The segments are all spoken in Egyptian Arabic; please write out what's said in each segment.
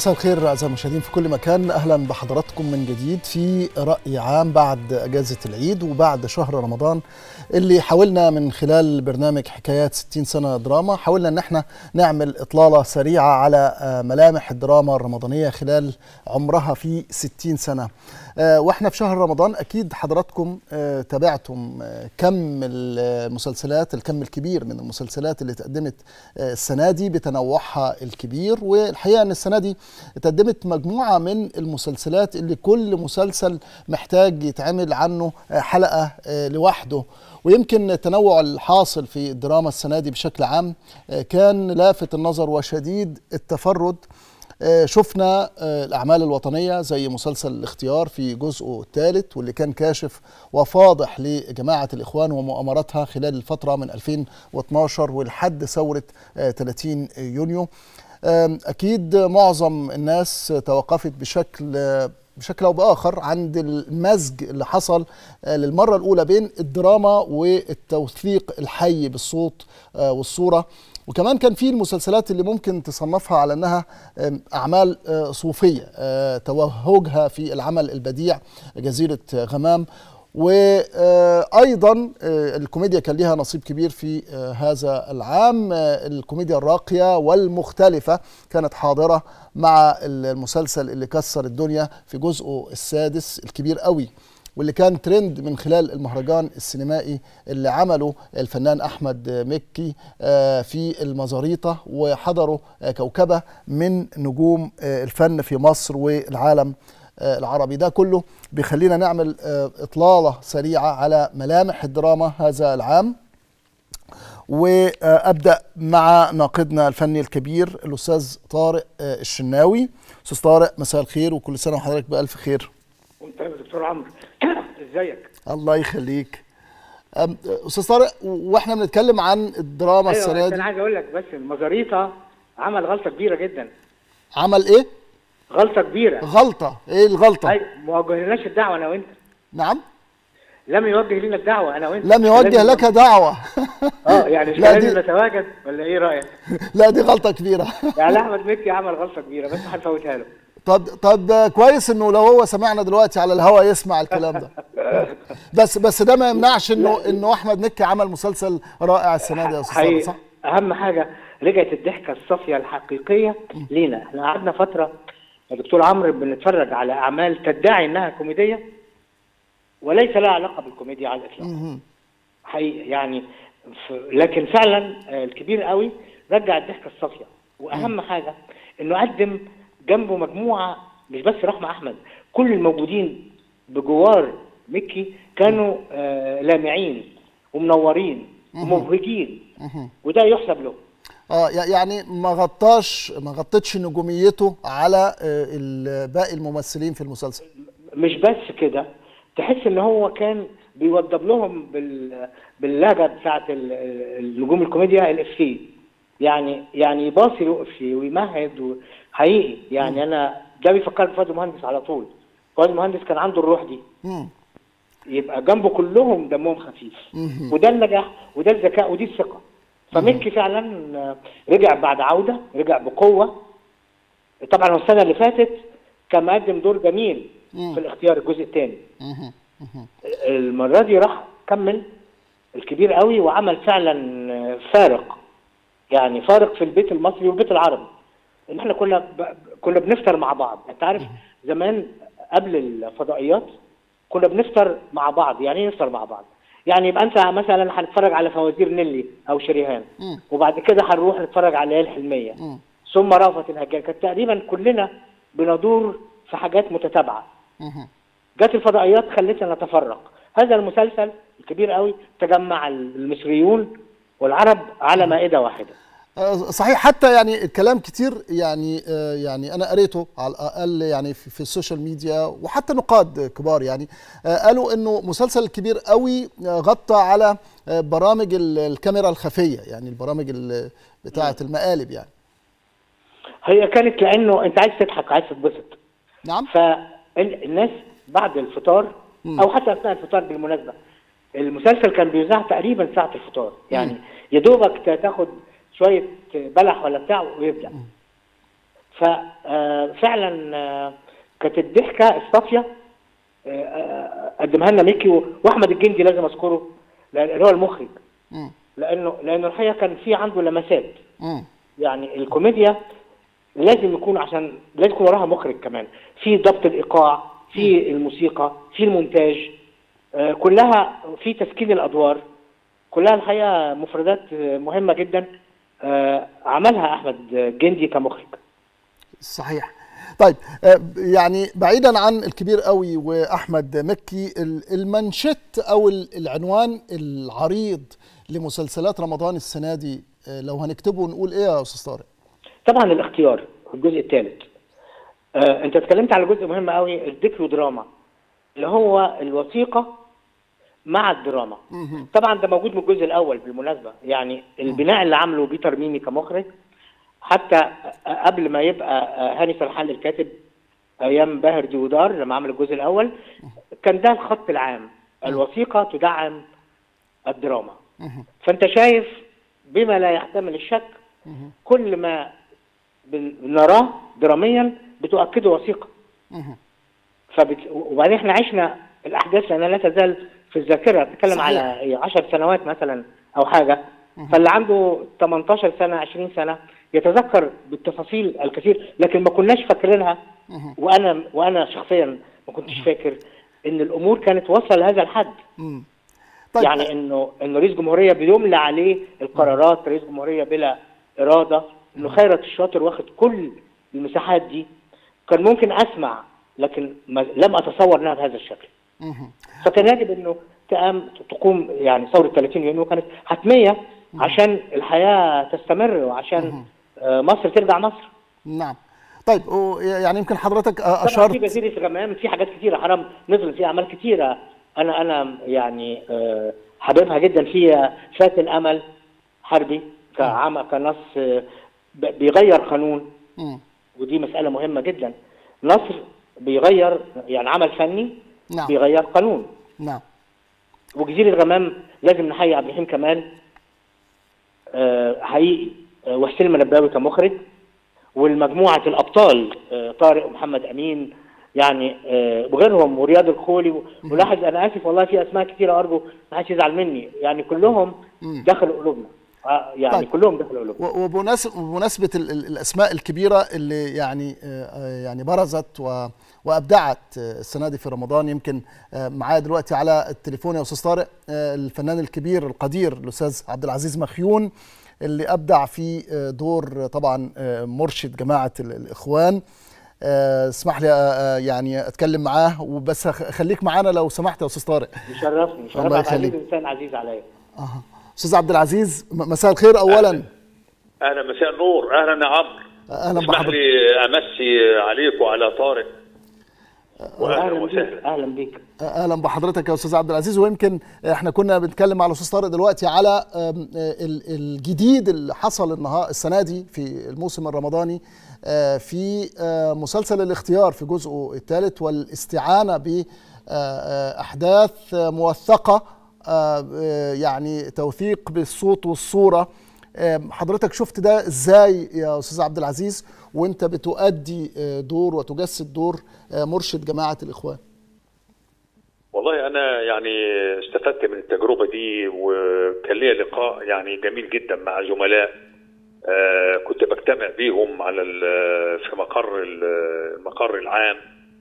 مساء الخير اعزائي المشاهدين في كل مكان اهلا بحضراتكم من جديد في راي عام بعد اجازه العيد وبعد شهر رمضان اللي حاولنا من خلال برنامج حكايات 60 سنه دراما حاولنا ان احنا نعمل اطلاله سريعه على ملامح الدراما الرمضانيه خلال عمرها في 60 سنه واحنا في شهر رمضان اكيد حضراتكم تابعتم كم المسلسلات الكم الكبير من المسلسلات اللي تقدمت السنه دي بتنوعها الكبير والحقيقه ان السنه دي تقدمت مجموعه من المسلسلات اللي كل مسلسل محتاج يتعمل عنه حلقه لوحده ويمكن التنوع الحاصل في الدراما السنه دي بشكل عام كان لافت النظر وشديد التفرد شفنا الأعمال الوطنية زي مسلسل الاختيار في جزءه الثالث واللي كان كاشف وفاضح لجماعة الإخوان ومؤامراتها خلال الفترة من 2012 ولحد ثورة 30 يونيو أكيد معظم الناس توقفت بشكل بشكل او باخر عند المزج اللي حصل للمره الاولى بين الدراما والتوثيق الحي بالصوت والصوره وكمان كان في المسلسلات اللي ممكن تصنفها على انها اعمال صوفيه توهجها في العمل البديع جزيره غمام وايضا الكوميديا كان لها نصيب كبير في هذا العام الكوميديا الراقيه والمختلفه كانت حاضره مع المسلسل اللي كسر الدنيا في جزءه السادس الكبير قوي واللي كان ترند من خلال المهرجان السينمائي اللي عمله الفنان احمد مكي في المزاريطه وحضروا كوكبه من نجوم الفن في مصر والعالم العربي ده كله بيخلينا نعمل اطلاله سريعه على ملامح الدراما هذا العام وابدا مع ناقدنا الفني الكبير الاستاذ طارق الشناوي استاذ طارق مساء الخير وكل سنه وحضرتك بالف خير وانت يا دكتور عمرو ازيك الله يخليك استاذ طارق واحنا بنتكلم عن الدراما أيوة السنه دي انا عايز اقول لك بس المزاريطه عمل غلطه كبيره جدا عمل ايه غلطه كبيره غلطه ايه الغلطه ايوه ما وجهناش الدعوه انا وانت نعم لم يوجه لنا الدعوه انا وانت لم يوجه لك دعوه اه يعني مش لا لازم دي نتواجد ولا ايه رايك؟ لا دي غلطه كبيره يعني احمد مكي عمل غلطه كبيره بس هنفوتها له طب طب كويس انه لو هو سمعنا دلوقتي على الهوا يسمع الكلام ده بس بس ده ما يمنعش انه انه احمد مكي عمل مسلسل رائع السنه دي يا استاذ حقيقي صح؟ اهم حاجه رجعت الضحكه الصافيه الحقيقيه لينا احنا قعدنا فتره يا دكتور عمرو بنتفرج على اعمال تدعي انها كوميديه وليس لها علاقه بالكوميديا على الاطلاق مهم. حقيقي يعني ف... لكن فعلا آه، الكبير قوي رجع الضحكه الصافيه واهم حاجه انه قدم جنبه مجموعه مش بس رحمه احمد كل الموجودين بجوار مكي كانوا آه لامعين ومنورين ومبهجين مهم. وده يحسب له اه يع- يعني ما غطاش ما غطتش نجوميته على آه، ال- باقي الممثلين في المسلسل مش بس كده تحس ان هو كان بيوضب لهم بال باللهجه بتاعت ال- النجوم الكوميديا الافيه يعني يعني يباصي له افيه ويمهد و- حقيقي يعني انا ده بيفكرني بفؤاد المهندس على طول فؤاد المهندس كان عنده الروح دي مم. يبقى جنبه كلهم دمهم خفيف مهم. وده النجاح وده الذكاء ودي الثقه فميكي فعلا آه، رجع بعد عوده رجع بقوه طبعا هو السنه اللي فاتت كان مقدم دور جميل مم. في الاختيار الجزء الثاني مهم. مهم. المره دي راح كمل الكبير قوي وعمل فعلا فارق يعني فارق في البيت المصري والبيت العربي ان احنا كنا ب... كنا بنفطر مع بعض انت عارف زمان قبل الفضائيات كنا بنفطر مع بعض يعني ايه نفطر مع بعض يعني يبقى انت مثلا هنتفرج على فوازير نيلي او شريهان مم. وبعد كده هنروح نتفرج على ليالي الحلميه مم. ثم رأفت الهجان كانت تقريبا كلنا بندور في حاجات متتابعه مهم. جت الفضائيات خلتنا نتفرق هذا المسلسل الكبير قوي تجمع المصريون والعرب على مائده واحده آه، صحيح حتى يعني الكلام كتير يعني آه، يعني انا قريته على الاقل يعني في, في السوشيال ميديا وحتى نقاد كبار يعني آه، قالوا انه مسلسل كبير قوي آه، غطى على آه، برامج ال- الكاميرا الخفيه يعني البرامج ال- بتاعه المقالب يعني هي كانت لانه انت عايز تضحك عايز تتبسط نعم فالناس بعد الفطار او حتى اثناء الفطار بالمناسبه المسلسل كان بيذاع تقريبا ساعه الفطار يعني يا دوبك تاخد شويه بلح ولا بتاع ويبدا ففعلا كانت الضحكه الصافيه آه، آه، قدمها لنا ميكي و- واحمد الجندي لازم اذكره لأن- اللي هو المخرج مم. لانه لانه الحقيقه كان في عنده لمسات مم. يعني الكوميديا لازم يكون عشان لازم يكون وراها مخرج كمان في ضبط الايقاع في الموسيقى في المونتاج آه، كلها في تسكين الادوار كلها الحقيقه مفردات آه، مهمه جدا آه، عملها احمد جندي كمخرج صحيح طيب آه، يعني بعيدا عن الكبير قوي واحمد مكي ال- المنشط او ال- العنوان العريض لمسلسلات رمضان السنه دي آه، لو هنكتبه نقول ايه يا استاذ طارق طبعا الاختيار الجزء الثالث آه، انت اتكلمت على جزء مهم قوي الذكر ودراما اللي هو الوثيقه مع الدراما مهم. طبعا ده موجود من الجزء الاول بالمناسبه يعني البناء اللي عمله بيتر ميمي كمخرج حتى قبل ما يبقى هاني سرحان الكاتب ايام باهر ديودار لما عمل الجزء الاول كان ده الخط العام الوثيقه تدعم الدراما مهم. فانت شايف بما لا يحتمل الشك مهم. كل ما بن- بنراه دراميا بتؤكده وثيقه مهم. فبت... وبعدين احنا عشنا الاحداث لانها لا تزال في الذاكره بتتكلم صحيح. على إيه، 10 سنوات مثلا او حاجه فاللي عنده 18 سنه 20 سنه يتذكر بالتفاصيل الكثير لكن ما كناش فاكرينها مهم. وانا وانا شخصيا ما كنتش فاكر ان الامور كانت واصله لهذا الحد مم. طيب يعني انه انه رئيس جمهوريه بيملى عليه القرارات رئيس جمهوريه بلا اراده انه خيرت الشاطر واخد كل المساحات دي كان ممكن اسمع لكن ما لم اتصور انها بهذا الشكل مهم. فكان يجب انه تقام تقوم يعني ثوره 30 يونيو كانت حتميه عشان الحياه تستمر وعشان آه، مصر ترجع مصر نعم طيب و- يعني يمكن حضرتك آه، طبعا في اشرت جزيره غمام في حاجات كتيره حرام نزل فيها اعمال كتيره انا انا يعني آه، حاببها جدا في فاتن امل حربي كعم كنص آه، ب- بيغير قانون مم. ودي مساله مهمه جدا نصر بيغير يعني عمل فني نعم بيغير قانون نعم وجزيره غمام لازم نحيي عبد الرحيم كمال آه، حقيقي آه، وحسين منباوي كمخرج والمجموعه الابطال آه، طارق ومحمد امين يعني آه، وغيرهم ورياض الخولي ولاحظ انا اسف والله في اسماء كثيره ارجو ما حدش يزعل مني يعني كلهم مم. دخلوا قلوبنا آه، يعني طيب. كلهم دخلوا قلوبنا و- وبمناسب- وبمناسبة ال- ال- الأسماء الكبيرة اللي يعني آه، آه، يعني برزت و- وأبدعت آه، السنة دي في رمضان يمكن آه، معايا دلوقتي على التليفون يا أستاذ طارق آه، الفنان الكبير القدير الأستاذ عبد العزيز مخيون اللي أبدع في آه، دور طبعا آه، مرشد جماعة ال- الإخوان آه، اسمح لي آه، آه، يعني أتكلم معاه وبس خ- خليك معانا لو سمحت يا أستاذ طارق يشرفني الله شرف عبد العزيز يخليك. انسان عزيز عليا آه. أستاذ عبد العزيز م- مساء الخير أولا اهلا مساء النور اهلا يا عمرو أهلا اسمح بحضرتك لي امسي عليك وعلى طارق واهلا اهلا بيك وسهلا اهلا بيك اهلا بحضرتك يا استاذ عبد العزيز ويمكن احنا كنا بنتكلم مع الاستاذ طارق دلوقتي على أم، ال- الجديد اللي حصل النهار السنه دي في الموسم الرمضاني آه، في آه، مسلسل الاختيار في جزءه الثالث والاستعانه باحداث موثقه آه، آه، يعني توثيق بالصوت والصوره آم، حضرتك شفت ده ازاي يا استاذ عبد العزيز وانت بتؤدي آه، دور وتجسد دور آه، مرشد جماعه الاخوان والله انا يعني استفدت من التجربه دي وكان ليا لقاء يعني جميل جدا مع زملاء آه كنت بجتمع بيهم على ال- في مقر ال- المقر العام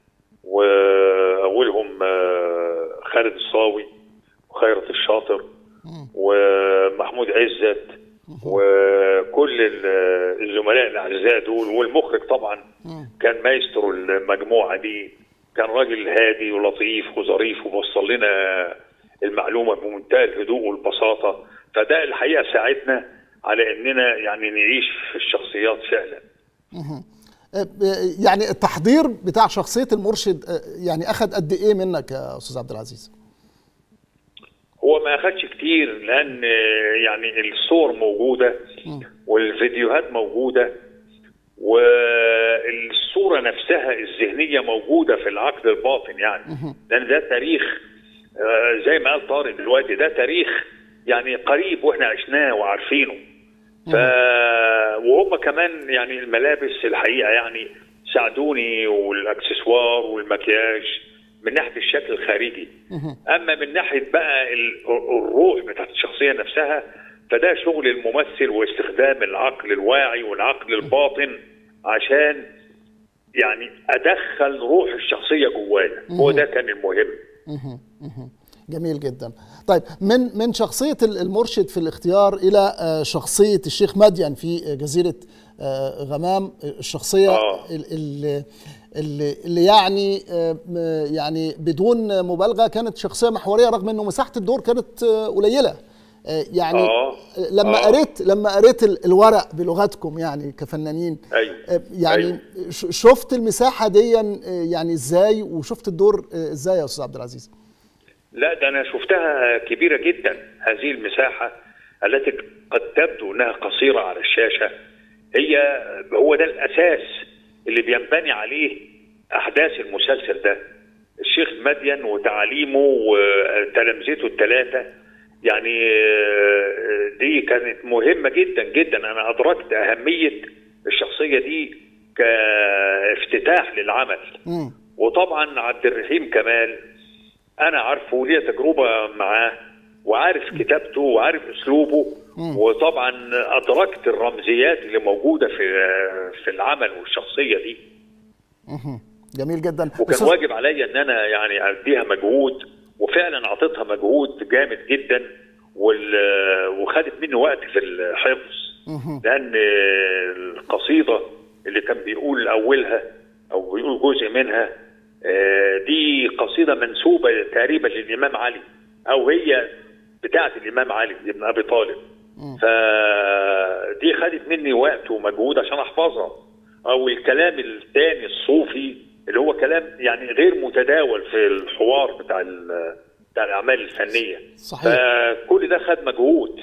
واولهم آه خالد الصاوي وخيرت الشاطر ومحمود عزت وكل ال- الزملاء الاعزاء دول والمخرج طبعا كان مايسترو المجموعه دي كان راجل هادي ولطيف وظريف ووصل لنا المعلومه بمنتهى الهدوء والبساطه فده الحقيقه ساعدنا على اننا يعني نعيش في الشخصيات فعلا آه، ب- يعني التحضير بتاع شخصيه المرشد آه، يعني اخذ قد ايه منك يا استاذ عبد العزيز هو ما اخدش كتير لان يعني الصور موجوده والفيديوهات موجوده والصوره نفسها الذهنيه موجوده في العقل الباطن يعني لان ده تاريخ آه، زي ما قال طارق دلوقتي ده تاريخ يعني قريب واحنا عشناه وعارفينه ف وهم كمان يعني الملابس الحقيقه يعني ساعدوني والاكسسوار والمكياج من ناحيه الشكل الخارجي اما من ناحيه بقى ال- الروح بتاعت الشخصيه نفسها فده شغل الممثل واستخدام العقل الواعي والعقل الباطن عشان يعني ادخل روح الشخصيه جوايا هو ده كان المهم جميل جدا طيب من من شخصيه ال- المرشد في الاختيار الى آه، شخصيه الشيخ مدين في جزيره آه، غمام آه، الشخصيه آه. ال- ال- اللي اللي يعني آه، م- يعني بدون مبالغه كانت شخصيه محوريه رغم انه مساحه الدور كانت آه، قليله آه، يعني آه. لما آه. قريت لما قريت ال- الورق بلغتكم يعني كفنانين أيوة. آه، يعني أيوة. ش- شفت المساحه دي آه، يعني ازاي وشفت الدور آه، ازاي يا استاذ عبد العزيز لا ده انا شفتها كبيره جدا هذه المساحه التي قد تبدو انها قصيره على الشاشه هي هو ده الاساس اللي بينبني عليه احداث المسلسل ده الشيخ مدين وتعاليمه وتلامذته الثلاثه يعني آه، دي كانت مهمه جدا جدا انا ادركت اهميه الشخصيه دي كافتتاح للعمل مم. وطبعا عبد الرحيم كمال انا عارفه ليه تجربه معاه وعارف كتابته وعارف اسلوبه وطبعا ادركت الرمزيات اللي موجوده في في العمل والشخصيه دي مهم. جميل جدا وكان أستاذ- واجب عليا ان انا يعني اديها مجهود وفعلا اعطيتها مجهود جامد جدا وال- وخدت مني وقت في الحفظ لان القصيده اللي كان بيقول اولها او بيقول جزء منها آه، دي قصيده منسوبه تقريبا للامام علي او هي بتاعه الامام علي ابن ابي طالب فدي خدت مني وقت ومجهود عشان احفظها او الكلام الثاني الصوفي اللي هو كلام يعني غير متداول في الحوار بتاع ال- بتاع الاعمال الفنيه صحيح. فكل ده خد مجهود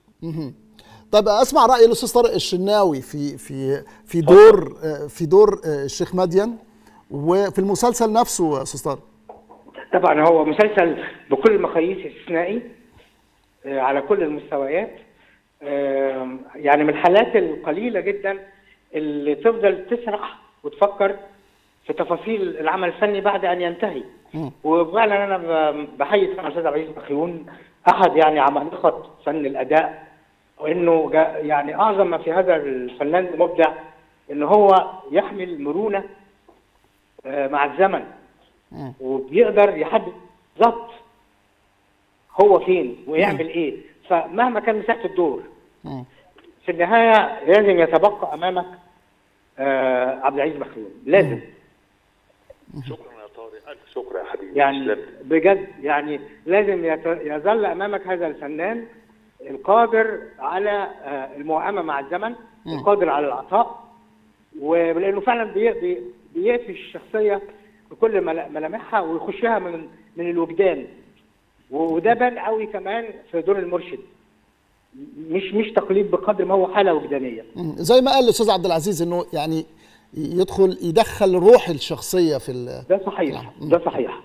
طيب اسمع راي الاستاذ طارق الشناوي في في في دور آه، في دور آه، الشيخ مدين وفي المسلسل نفسه يا استاذ طارق طبعا هو مسلسل بكل المقاييس استثنائي آه، على كل المستويات آه، يعني من الحالات القليله جدا اللي تفضل تسرح وتفكر في تفاصيل العمل الفني بعد ان ينتهي وفعلا انا ب- بحيي طبعا الاستاذ عبد العزيز بخيون احد يعني عمالقه فن الاداء وانه جا- يعني اعظم ما في هذا الفنان المبدع ان هو يحمل مرونه آه، مع الزمن وبيقدر يحدد بالظبط هو فين ويعمل ايه فمهما كان مساحه الدور في النهايه لازم يتبقى امامك آه عبد العزيز بخيون لازم شكرا يا طارق الف شكر يا حبيبي يعني تسلم. بجد يعني لازم يت- يظل امامك هذا الفنان القادر على آه، الموائمه مع الزمن القادر على العطاء ولانه فعلا بي- بي- بيقفش الشخصيه بكل مل- ملامحها ويخشها من من الوجدان وده بان قوي كمان في دور المرشد مش مش تقليد بقدر ما هو حاله وجدانيه مم. زي ما قال الاستاذ عبد العزيز انه يعني يدخل يدخل روح الشخصيه في ال- ده صحيح ده صحيح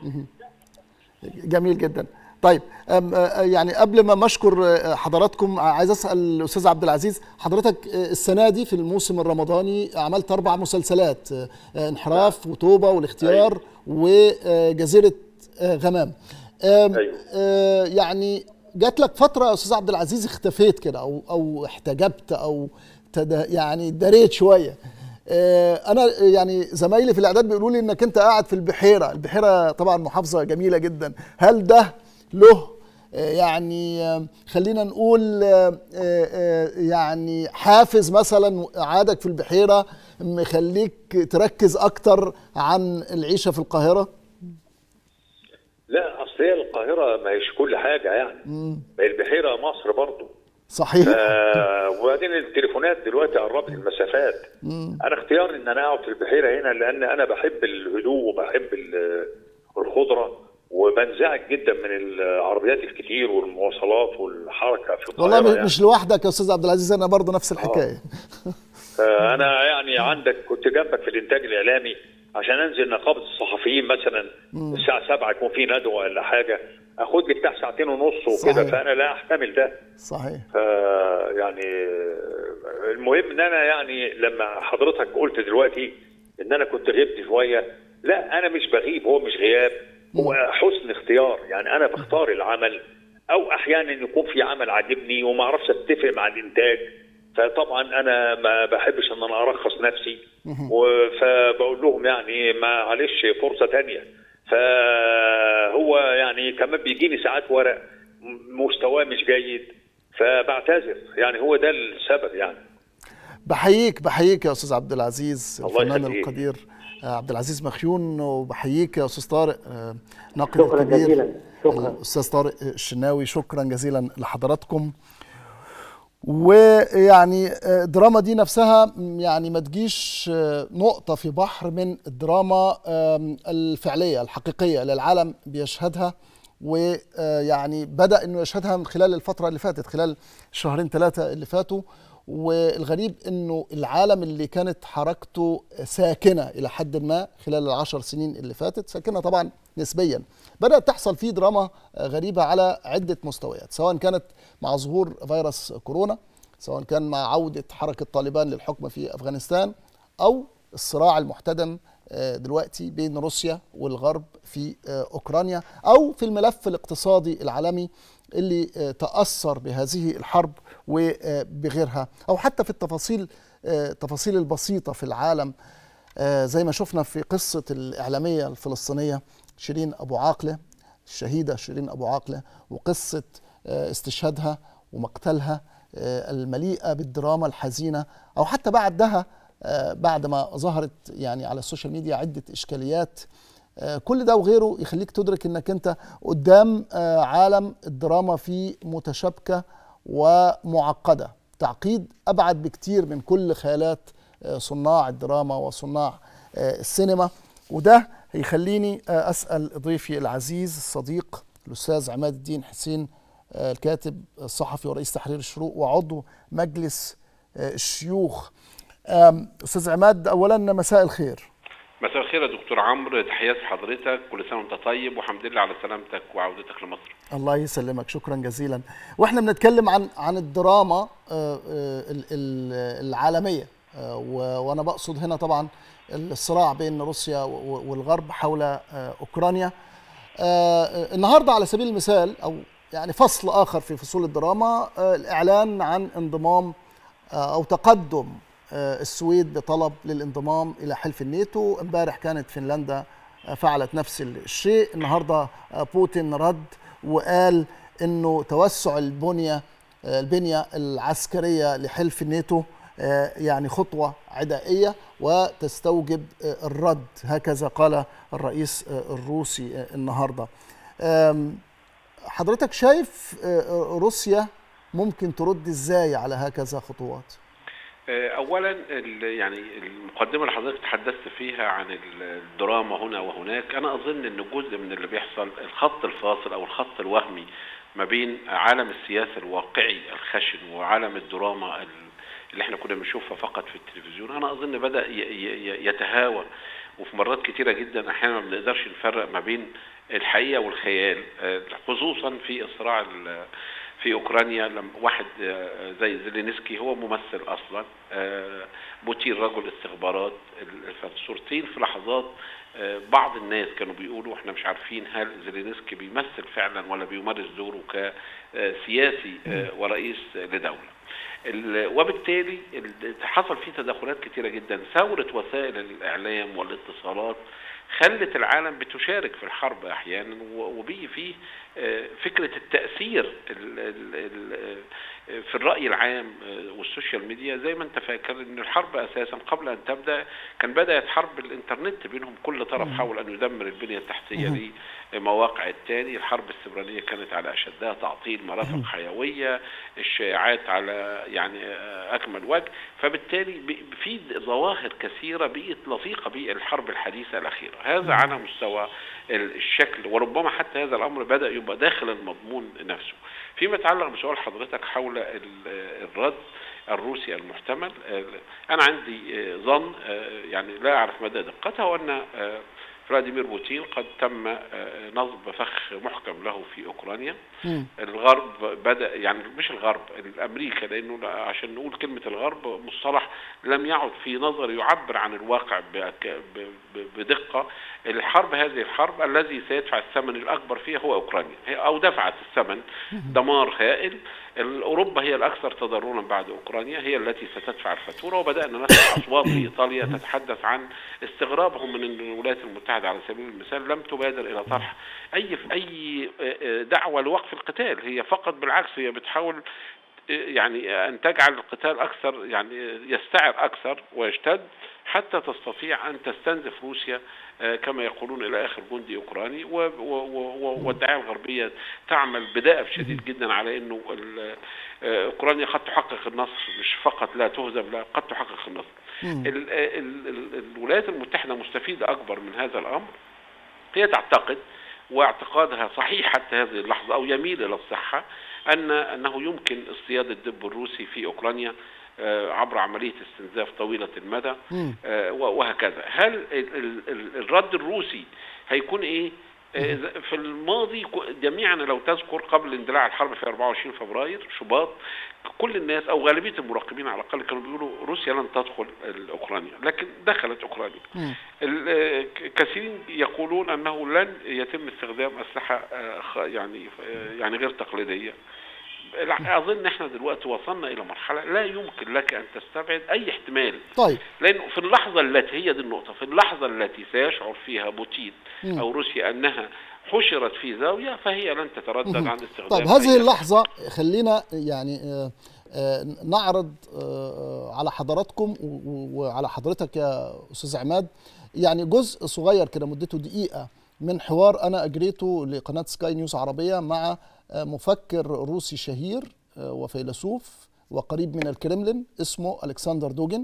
جميل جدا طيب أم آه، يعني قبل ما مشكر آه، حضراتكم عايز اسال الاستاذ عبد العزيز حضرتك آه، السنه دي في الموسم الرمضاني عملت اربع مسلسلات آه، آه، انحراف وتوبه والاختيار وجزيره آه، غمام آم، أيوة. آه، يعني جات لك فتره يا استاذ عبد العزيز اختفيت كده او او احتجبت او تد يعني دريت شويه آه، انا يعني زمايلي في الاعداد بيقولوا لي انك انت قاعد في البحيره البحيره طبعا محافظه جميله جدا هل ده له آه، يعني آه، خلينا نقول آه، آه، يعني حافز مثلا قعدك في البحيره مخليك تركز اكتر عن العيشه في القاهره لا اصل هي القاهره ما هيش كل حاجه يعني ما هي البحيره مصر برضه صحيح آه وبعدين التليفونات دلوقتي قربت المسافات انا اختياري ان انا اقعد في البحيره هنا لان انا بحب الهدوء وبحب ال- الخضره وبنزعج جدا من العربيات الكتير والمواصلات والحركه في القاهره والله يعني. مش لوحدك يا استاذ عبد العزيز انا برضه نفس الحكايه فانا يعني عندك كنت جنبك في الانتاج الاعلامي عشان انزل نقابه الصحفيين مثلا الساعه 7 يكون في ندوه ولا حاجه اخد لي بتاع ساعتين ونص وكده صحيح. فانا لا احتمل ده صحيح ف يعني آه، المهم ان انا يعني لما حضرتك قلت دلوقتي ان انا كنت غبت شويه لا انا مش بغيب هو مش غياب هو حسن اختيار يعني انا بختار العمل او احيانا يكون في عمل عاجبني وما اعرفش اتفق مع الانتاج فطبعا انا ما بحبش ان انا ارخص نفسي و- فبقول لهم يعني معلش فرصه تانية فهو يعني كمان بيجيني ساعات ورق م- مستواه مش جيد فبعتذر يعني هو ده السبب يعني بحييك بحييك يا استاذ عبد العزيز الله الفنان يخليك. القدير آه، عبد العزيز مخيون وبحييك يا استاذ طارق آه، ناقد شكراً الكبير جزيلاً. شكراً. الاستاذ طارق الشناوي شكرا جزيلا لحضراتكم ويعني آه، الدراما دي نفسها م، يعني ما تجيش آه، نقطة في بحر من الدراما آم، الفعلية الحقيقية اللي العالم بيشهدها ويعني بدأ انه يشهدها من خلال الفترة اللي فاتت خلال شهرين ثلاثة اللي فاتوا والغريب انه العالم اللي كانت حركته ساكنة الى حد ما خلال العشر سنين اللي فاتت ساكنة طبعا نسبيا بدأت تحصل فيه دراما آه، غريبة على عدة مستويات سواء كانت مع ظهور فيروس كورونا سواء كان مع عودة حركة طالبان للحكم في أفغانستان أو الصراع المحتدم آه، دلوقتي بين روسيا والغرب في آه، أوكرانيا أو في الملف الاقتصادي العالمي اللي آه، تأثر بهذه الحرب وبغيرها أو حتى في التفاصيل آه، التفاصيل البسيطة في العالم آه، زي ما شفنا في قصة الإعلامية الفلسطينية شيرين أبو عاقلة الشهيدة شيرين أبو عاقلة وقصة آه، استشهادها ومقتلها آه، المليئة بالدراما الحزينة أو حتى بعدها آه، بعد ما ظهرت يعني على السوشيال ميديا عدة إشكاليات آه، كل ده وغيره يخليك تدرك انك انت قدام آه، عالم الدراما فيه متشابكه ومعقده تعقيد ابعد بكتير من كل خيالات آه، صناع الدراما وصناع آه، السينما وده هيخليني آه، اسال ضيفي العزيز الصديق الاستاذ عماد الدين حسين آه، الكاتب الصحفي ورئيس تحرير الشروق وعضو مجلس آه، الشيوخ آم، استاذ عماد اولا مساء الخير مساء الخير يا دكتور عمرو تحياتي لحضرتك كل سنه وانت طيب والحمد لله على سلامتك وعودتك لمصر الله يسلمك شكرا جزيلا واحنا بنتكلم عن عن الدراما آه، آه، ال- ال- العالميه آه، و- وانا بقصد هنا طبعا الصراع بين روسيا و- والغرب حول آه، اوكرانيا آه، آه، النهارده على سبيل المثال او يعني فصل اخر في فصول الدراما آه، الاعلان عن انضمام آه، او تقدم آه، السويد بطلب للانضمام الى حلف الناتو امبارح كانت فنلندا آه، فعلت نفس الشيء النهارده آه، بوتين رد وقال انه توسع البنيه آه، البنيه العسكريه لحلف الناتو آه، يعني خطوه عدائيه وتستوجب آه، الرد هكذا قال الرئيس آه، الروسي آه، النهارده آم، حضرتك شايف آه، روسيا ممكن ترد ازاي على هكذا خطوات آه، اولا ال- يعني المقدمه اللي حضرتك تحدثت فيها عن ال- الدراما هنا وهناك انا اظن ان جزء من اللي بيحصل الخط الفاصل او الخط الوهمي ما بين عالم السياسه الواقعي الخشن وعالم الدراما ال- اللي احنا كنا بنشوفها فقط في التلفزيون انا اظن بدا ي- ي- يتهاوى وفي مرات كتيره جدا احيانا ما بنقدرش نفرق ما بين الحقيقه والخيال آه، خصوصا في الصراع ال- في اوكرانيا لما واحد آه، زي زيلينسكي هو ممثل اصلا آه، بوتين رجل استخبارات ال- فالصورتين في لحظات آه، بعض الناس كانوا بيقولوا احنا مش عارفين هل زيلينسكي بيمثل فعلا ولا بيمارس دوره كسياسي آه، ورئيس لدوله ال- وبالتالي ال- حصل فيه تدخلات كتيرة جدا ثورة وسائل الإعلام والاتصالات خلت العالم بتشارك في الحرب أحيانا و- وبيجي فيه آه، فكرة التأثير ال- ال- ال- آه، في الرأي العام آه، والسوشيال ميديا زي ما انت فاكر ان الحرب اساسا قبل ان تبدا كان بدات حرب الانترنت بينهم كل طرف حاول ان يدمر البنيه التحتيه لمواقع التاني الحرب السبرانيه كانت على اشدها تعطيل مرافق حيويه الشائعات على يعني آه، اكمل وجه فبالتالي ب- في ظواهر كثيره بقت لصيقه بالحرب الحديثه الاخيره هذا على مستوى ال- الشكل وربما حتى هذا الامر بدا يبقى داخل المضمون نفسه فيما يتعلق بسؤال حضرتك حول ال- الرد الروسي المحتمل آه، انا عندي آه، ظن آه، يعني لا اعرف مدى دقته وان آه، فلاديمير بوتين قد تم آه، نصب فخ محكم له في اوكرانيا مم. الغرب بدا يعني مش الغرب الامريكا لانه عشان نقول كلمه الغرب مصطلح لم يعد في نظري يعبر عن الواقع بك- ب- ب- بدقه الحرب هذه الحرب الذي سيدفع الثمن الاكبر فيها هو اوكرانيا هي- او دفعت الثمن دمار هائل ال- اوروبا هي الاكثر تضررا بعد اوكرانيا هي التي ستدفع الفاتوره وبدانا نسمع اصوات في ايطاليا تتحدث عن استغرابهم من ان الولايات المتحده على سبيل المثال لم تبادر الى طرح اي اي دعوه لوقف القتال هي فقط بالعكس هي بتحاول يعني ان تجعل القتال اكثر يعني يستعر اكثر ويشتد حتى تستطيع ان تستنزف روسيا آه، كما يقولون الى اخر جندي اوكراني و- و- و- والدعايه الغربيه تعمل بدائب شديد جدا على انه ال- آه، اوكرانيا قد تحقق النصر مش فقط لا تهزم لا قد تحقق النصر. مم. ال- ال- ال- الولايات المتحده مستفيده اكبر من هذا الامر هي تعتقد واعتقادها صحيح حتى هذه اللحظه او يميل الى الصحه ان انه يمكن اصطياد الدب الروسي في اوكرانيا آه، عبر عمليه استنزاف طويله المدى مم. آه، و- وهكذا هل ال- ال- ال- الرد الروسي هيكون ايه آه، إذا- في الماضي ك- جميعا لو تذكر قبل اندلاع الحرب في 24 فبراير شباط كل الناس او غالبيه المراقبين على الاقل كانوا بيقولوا روسيا لن تدخل ال- اوكرانيا لكن دخلت اوكرانيا مم. ال- آه، ك- كثيرين يقولون انه لن يتم استخدام اسلحه آه، خ- يعني آه، يعني غير تقليديه الع- اظن احنا دلوقتي وصلنا الى مرحله لا يمكن لك ان تستبعد اي احتمال طيب لانه في اللحظه التي هي دي النقطه في اللحظه التي سيشعر فيها بوتين مم. او روسيا انها حشرت في زاويه فهي لن تتردد مهم. عن استخدام طيب هذه أي اللحظة خلينا يعني آه، آه، نعرض آه، على حضراتكم و- و- وعلى حضرتك يا أستاذ عماد يعني جزء صغير كده مدته دقيقة من حوار أنا أجريته لقناة سكاي نيوز عربية مع آه، مفكر روسي شهير آه، وفيلسوف وقريب من الكرملين اسمه ألكسندر دوجن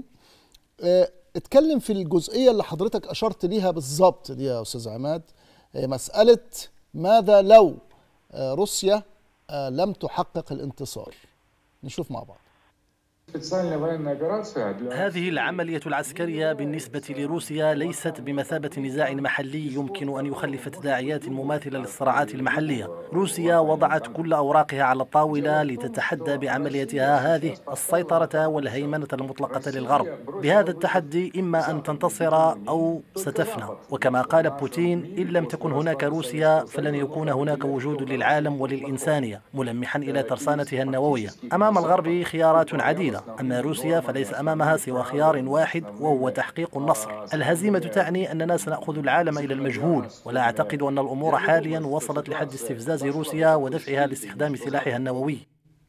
آه، اتكلم في الجزئية اللي حضرتك أشرت ليها بالظبط دي يا أستاذ عماد آه، مسألة ماذا لو آه، روسيا آه، لم تحقق الانتصار نشوف مع بعض Специальная военная операция для هذه العملية العسكرية بالنسبة لروسيا ليست بمثابة نزاع محلي يمكن أن يخلف تداعيات مماثلة للصراعات المحلية. روسيا وضعت كل أوراقها على الطاولة لتتحدى بعمليتها هذه السيطرة والهيمنة المطلقة للغرب. بهذا التحدي إما أن تنتصر أو ستفنى. وكما قال بوتين إن لم تكن هناك روسيا فلن يكون هناك وجود للعالم وللإنسانية ملمحا إلى ترسانتها النووية. أمام الغرب خيارات عديدة أما روسيا فليس أمامها سوى خيار واحد وهو تحقيق النصر الهزيمة تعني أننا سنأخذ العالم إلى المجهول ولا أعتقد أن الأمور حاليا وصلت لحد استفزاز روسيا ودفعها لاستخدام سلاحها النووي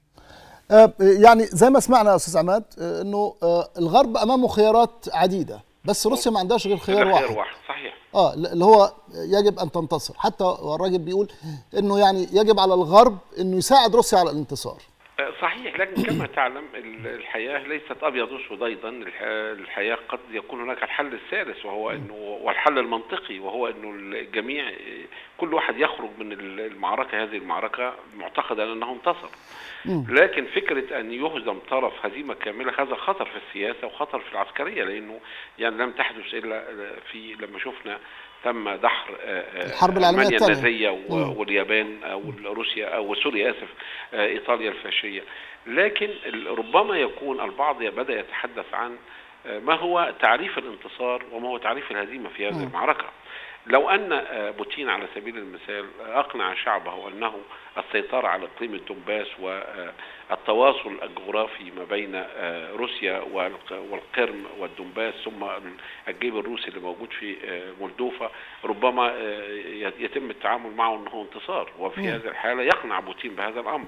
آه، يعني زي ما سمعنا يا استاذ عماد آه، انه آه، الغرب امامه خيارات عديده بس روسيا ما عندهاش غير خيار ده واحد خير واحد صحيح اه اللي هو يجب ان تنتصر حتى الراجل بيقول انه يعني يجب على الغرب انه يساعد روسيا على الانتصار آه، صحيح لكن كما تعلم ال- الحياة ليست أبيض وأسود أيضا الح- الحياة قد يكون هناك الحل الثالث وهو أنه والحل المنطقي وهو أنه الجميع آه، كل واحد يخرج من ال- المعركة هذه المعركة معتقدا أنه انتصر لكن فكرة أن يهزم طرف هزيمة كاملة هذا خطر في السياسة وخطر في العسكرية لأنه يعني لم تحدث إلا في لما شفنا تم دحر آه، آه، الحرب العالمية ألمانيا الثانية. النازية و- مم. واليابان او روسيا او سوريا اسف آه، ايطاليا الفاشيه لكن ال- ربما يكون البعض بدا يتحدث عن آه، ما هو تعريف الانتصار وما هو تعريف الهزيمه في هذه المعركه لو ان آه، بوتين على سبيل المثال آه، اقنع شعبه انه السيطره على اقليم الدنباس والتواصل الجغرافي ما بين آه، روسيا والق- والقرم والدنباس ثم الجيب الروسي اللي موجود في آه، مولدوفا ربما آه، يتم التعامل معه انه انتصار وفي هذه الحاله يقنع بوتين بهذا الامر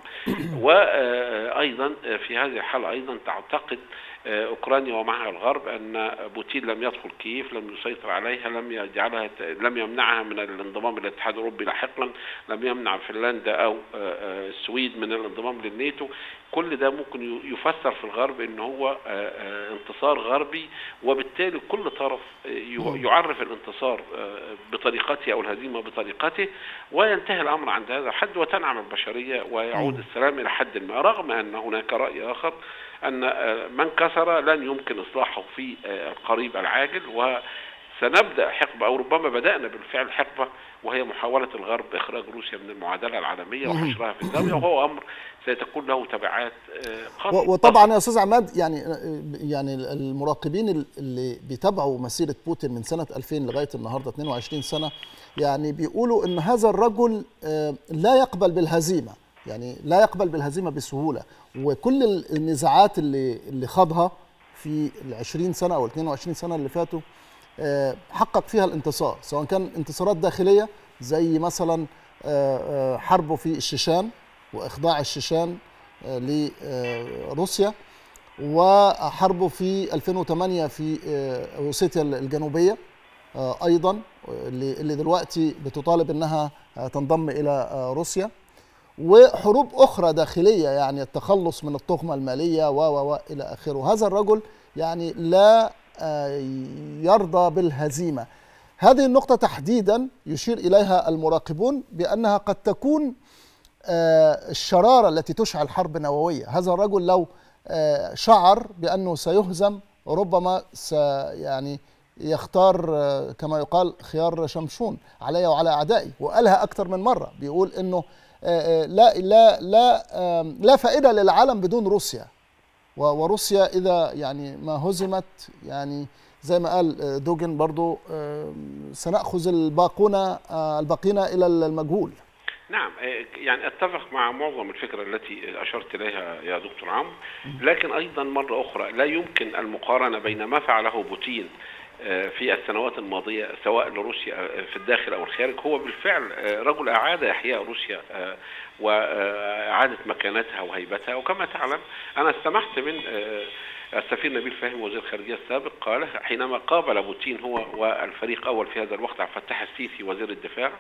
وايضا في هذه الحاله ايضا تعتقد آه، اوكرانيا ومعها الغرب ان بوتين لم يدخل كييف لم يسيطر عليها لم يجعلها لم يمنعها من الانضمام الى الاتحاد الاوروبي لاحقا لم يمنع فنلندا او آه، آه، السويد من الانضمام للناتو كل ده ممكن ي- يفسر في الغرب ان هو آه، آه، انتصار غربي وبالتالي كل طرف آه، ي- يعرف الانتصار آه، بطريقته او الهزيمه بطريقته وينتهي الامر عند هذا الحد وتنعم البشريه ويعود السلام الى حد ما رغم ان هناك راي اخر ان آه، من كسر لن يمكن اصلاحه في آه، القريب العاجل و سنبدا حقبه او ربما بدانا بالفعل حقبه وهي محاوله الغرب اخراج روسيا من المعادله العالميه وحشرها في الزاويه وهو امر سيتكون له تبعات آه، قد و- وطبعا يا استاذ عماد يعني يعني المراقبين اللي بيتابعوا مسيره بوتين من سنه 2000 لغايه النهارده 22 سنه يعني بيقولوا ان هذا الرجل آه، لا يقبل بالهزيمه يعني لا يقبل بالهزيمه بسهوله وكل النزاعات اللي اللي خاضها في ال 20 سنه او ال 22 سنه اللي فاتوا آه، حقق فيها الانتصار سواء كان انتصارات داخليه زي مثلا آه، آه، حربه في الشيشان واخضاع الشيشان آه، لروسيا وحربه في 2008 في آه، اوسيتيا الجنوبيه آه، ايضا اللي اللي دلوقتي بتطالب انها آه، تنضم الى آه، روسيا وحروب اخرى داخليه يعني التخلص من التهمه الماليه و و و الى اخره هذا الرجل يعني لا آه، يرضى بالهزيمه هذه النقطه تحديدا يشير اليها المراقبون بانها قد تكون آه، الشراره التي تشعل حرب نوويه هذا الرجل لو آه، شعر بانه سيهزم ربما سي يعني يختار آه، كما يقال خيار شمشون علي وعلى اعدائي وقالها اكثر من مره بيقول انه آه، آه، لا لا لا آم، لا فائده للعالم بدون روسيا و- وروسيا اذا يعني ما هزمت يعني زي ما قال آه، دوجن برضو آم، سناخذ الباقون آه، الباقين الى المجهول نعم آه، يعني اتفق مع معظم الفكره التي اشرت اليها يا دكتور عمرو لكن ايضا مره اخرى لا يمكن المقارنه بين ما فعله بوتين آه، في السنوات الماضيه سواء لروسيا آه، في الداخل او الخارج هو بالفعل آه، رجل اعاد احياء روسيا آه، واعاده مكانتها وهيبتها وكما تعلم انا استمعت من آه، السفير نبيل فهمي وزير الخارجيه السابق قال حينما قابل بوتين هو والفريق اول في هذا الوقت عبد الفتاح السيسي وزير الدفاع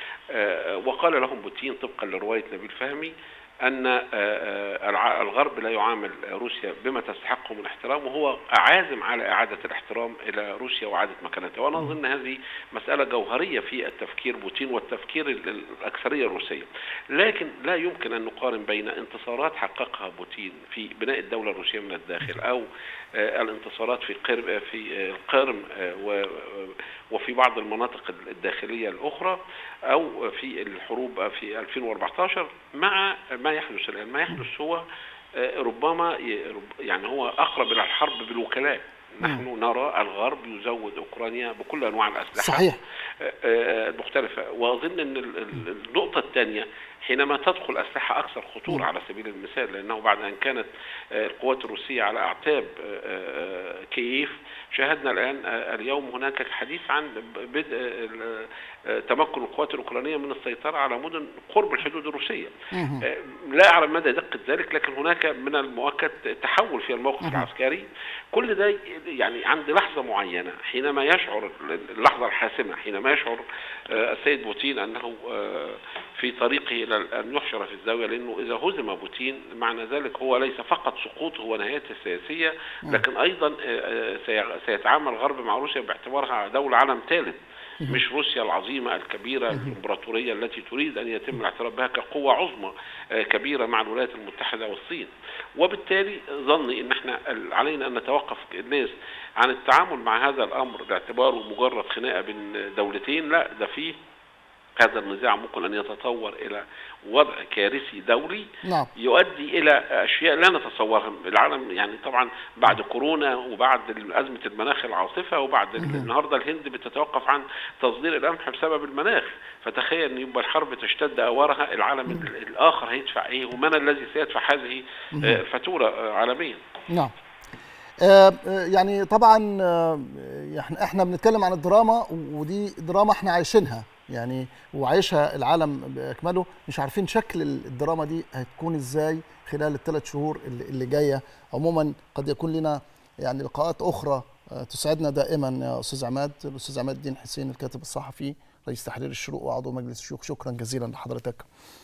آه، وقال لهم بوتين طبقا لروايه نبيل فهمي ان آه، آه، الع- الغرب لا يعامل روسيا بما تستحقه من احترام وهو عازم على اعاده الاحترام الى روسيا واعاده مكانتها وانا اظن هذه مساله جوهريه في التفكير بوتين والتفكير ال- ال- الاكثريه الروسيه لكن لا يمكن ان نقارن بين انتصارات حققها بوتين في بناء الدوله الروسيه من الداخل او آه، الانتصارات في قرم في آه، القرم آه، و- وفي بعض المناطق الداخليه الاخرى او في الحروب في 2014 مع ما يحدث الان ما يحدث هو آه، ربما ي- رب- يعني هو اقرب الى الحرب بالوكلاء نحن نرى الغرب يزود اوكرانيا بكل انواع الاسلحه صحيح. آه، آه، المختلفه واظن ان ال- ال- النقطه الثانيه حينما تدخل اسلحه اكثر خطوره على سبيل المثال لانه بعد ان كانت آه، القوات الروسيه على اعتاب آه، آه، كييف شاهدنا الان آه، اليوم هناك حديث عن بدء آه، آه، تمكن القوات الاوكرانيه من السيطره على مدن قرب الحدود الروسيه آه، لا اعلم مدى دقه ذلك لكن هناك من المؤكد تحول في الموقف العسكري كل ده يعني عند لحظه معينه حينما يشعر اللحظه الحاسمه حينما يشعر آه، السيد بوتين انه آه، في طريقه الى ان يحشر في الزاويه لانه اذا هزم بوتين معنى ذلك هو ليس فقط سقوطه ونهايته السياسيه لكن ايضا آه، آه، سي- سيتعامل الغرب مع روسيا باعتبارها دوله عالم ثالث مش روسيا العظيمه الكبيره الامبراطوريه التي تريد ان يتم الاعتراف بها كقوه عظمى آه، كبيره مع الولايات المتحده والصين وبالتالي ظني ان احنا علينا ان نتوقف الناس عن التعامل مع هذا الامر باعتباره مجرد خناقه بين دولتين لا ده فيه هذا النزاع ممكن ان يتطور الى وضع كارثي دولي نعم. يؤدي الى اشياء لا نتصورها العالم يعني طبعا بعد كورونا وبعد ازمه المناخ العاصفه وبعد النهارده الهند بتتوقف عن تصدير القمح بسبب المناخ فتخيل ان يبقى الحرب تشتد اوارها العالم ال- الاخر هيدفع ايه ومن الذي سيدفع هذه آه، الفاتوره آه، عالميا نعم آه، آه، يعني طبعا آه، احنا احنا بنتكلم عن الدراما ودي دراما احنا عايشينها يعني وعايشها العالم باكمله مش عارفين شكل الدراما دي هتكون ازاي خلال الثلاث شهور اللي اللي جايه عموما قد يكون لنا يعني لقاءات اخرى آه، تسعدنا دائما يا استاذ عماد الاستاذ عماد الدين حسين الكاتب الصحفي رئيس تحرير الشروق وعضو مجلس الشيوخ شكرا جزيلا لحضرتك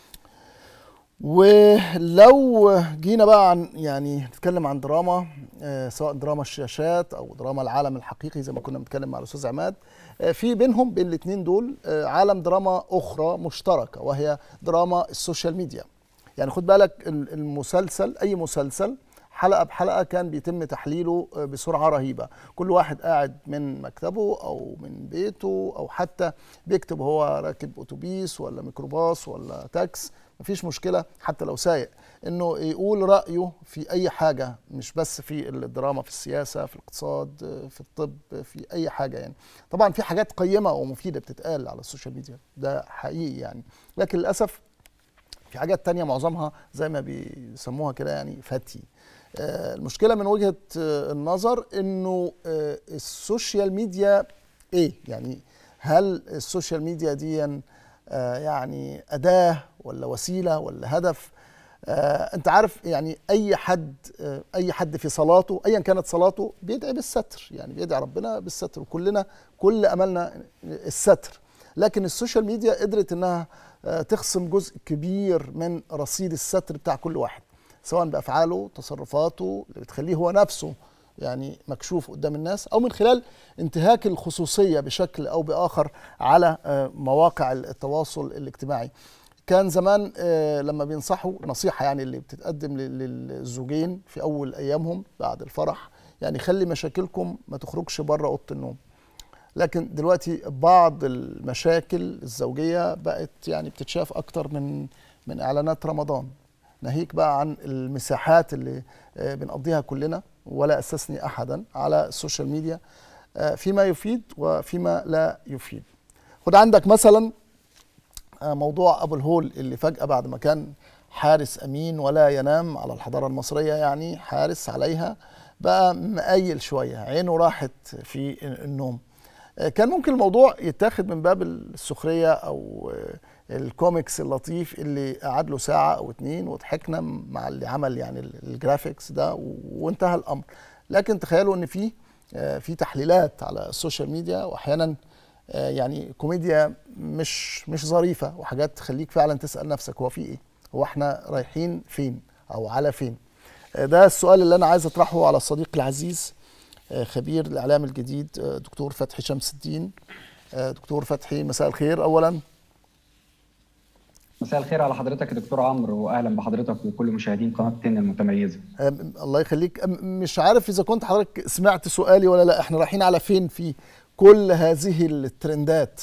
ولو جينا بقى عن يعني نتكلم عن دراما آه، سواء دراما الشاشات او دراما العالم الحقيقي زي ما كنا بنتكلم مع الاستاذ عماد آه، في بينهم بين الاثنين دول آه، عالم دراما اخرى مشتركه وهي دراما السوشيال ميديا يعني خد بالك ال- المسلسل اي مسلسل حلقه بحلقه كان بيتم تحليله آه، بسرعه رهيبه كل واحد قاعد من مكتبه او من بيته او حتى بيكتب هو راكب اتوبيس ولا ميكروباص ولا تاكس مفيش مشكله حتى لو سايق انه يقول رايه في اي حاجه مش بس في الدراما في السياسه في الاقتصاد آه، في الطب في اي حاجه يعني طبعا في حاجات قيمه ومفيده بتتقال على السوشيال ميديا ده حقيقي يعني لكن للاسف في حاجات تانية معظمها زي ما بيسموها كده يعني فتي آه، المشكله من وجهه آه، النظر انه آه، السوشيال ميديا ايه يعني هل السوشيال ميديا دي آه، يعني اداه ولا وسيله ولا هدف آه، انت عارف يعني اي حد آه، اي حد في صلاته ايا كانت صلاته بيدعي بالستر يعني بيدعي ربنا بالستر وكلنا كل املنا الستر لكن السوشيال ميديا قدرت انها آه، تخصم جزء كبير من رصيد الستر بتاع كل واحد سواء بافعاله تصرفاته اللي بتخليه هو نفسه يعني مكشوف قدام الناس او من خلال انتهاك الخصوصيه بشكل او باخر على آه، مواقع التواصل الاجتماعي كان زمان آه، لما بينصحوا نصيحه يعني اللي بتتقدم لل- للزوجين في اول ايامهم بعد الفرح يعني خلي مشاكلكم ما تخرجش بره اوضه النوم لكن دلوقتي بعض المشاكل الزوجيه بقت يعني بتتشاف اكتر من من اعلانات رمضان ناهيك بقى عن المساحات اللي آه، بنقضيها كلنا ولا استثني احدا على السوشيال ميديا آه، فيما يفيد وفيما لا يفيد خد عندك مثلا آه، موضوع ابو الهول اللي فجاه بعد ما كان حارس امين ولا ينام على الحضاره المصريه يعني حارس عليها بقى مقيل شويه عينه راحت في النوم آه، كان ممكن الموضوع يتاخد من باب السخريه او آه، الكوميكس اللطيف اللي قعد له ساعه او اتنين وضحكنا مع اللي عمل يعني ال- الجرافيكس ده و- وانتهى الامر لكن تخيلوا ان في آه، في تحليلات على السوشيال ميديا واحيانا آه، يعني كوميديا مش مش ظريفه وحاجات تخليك فعلا تسال نفسك هو في ايه؟ هو احنا رايحين فين او على فين؟ آه، ده السؤال اللي انا عايز اطرحه على الصديق العزيز آه، خبير الاعلام الجديد آه، دكتور فتحي شمس الدين آه، دكتور فتحي مساء الخير اولا مساء الخير على حضرتك يا دكتور عمرو واهلا بحضرتك وكل مشاهدين قناه تن المتميزه. آم، الله يخليك أم- مش عارف اذا كنت حضرتك سمعت سؤالي ولا لا احنا رايحين على فين في كل هذه الترندات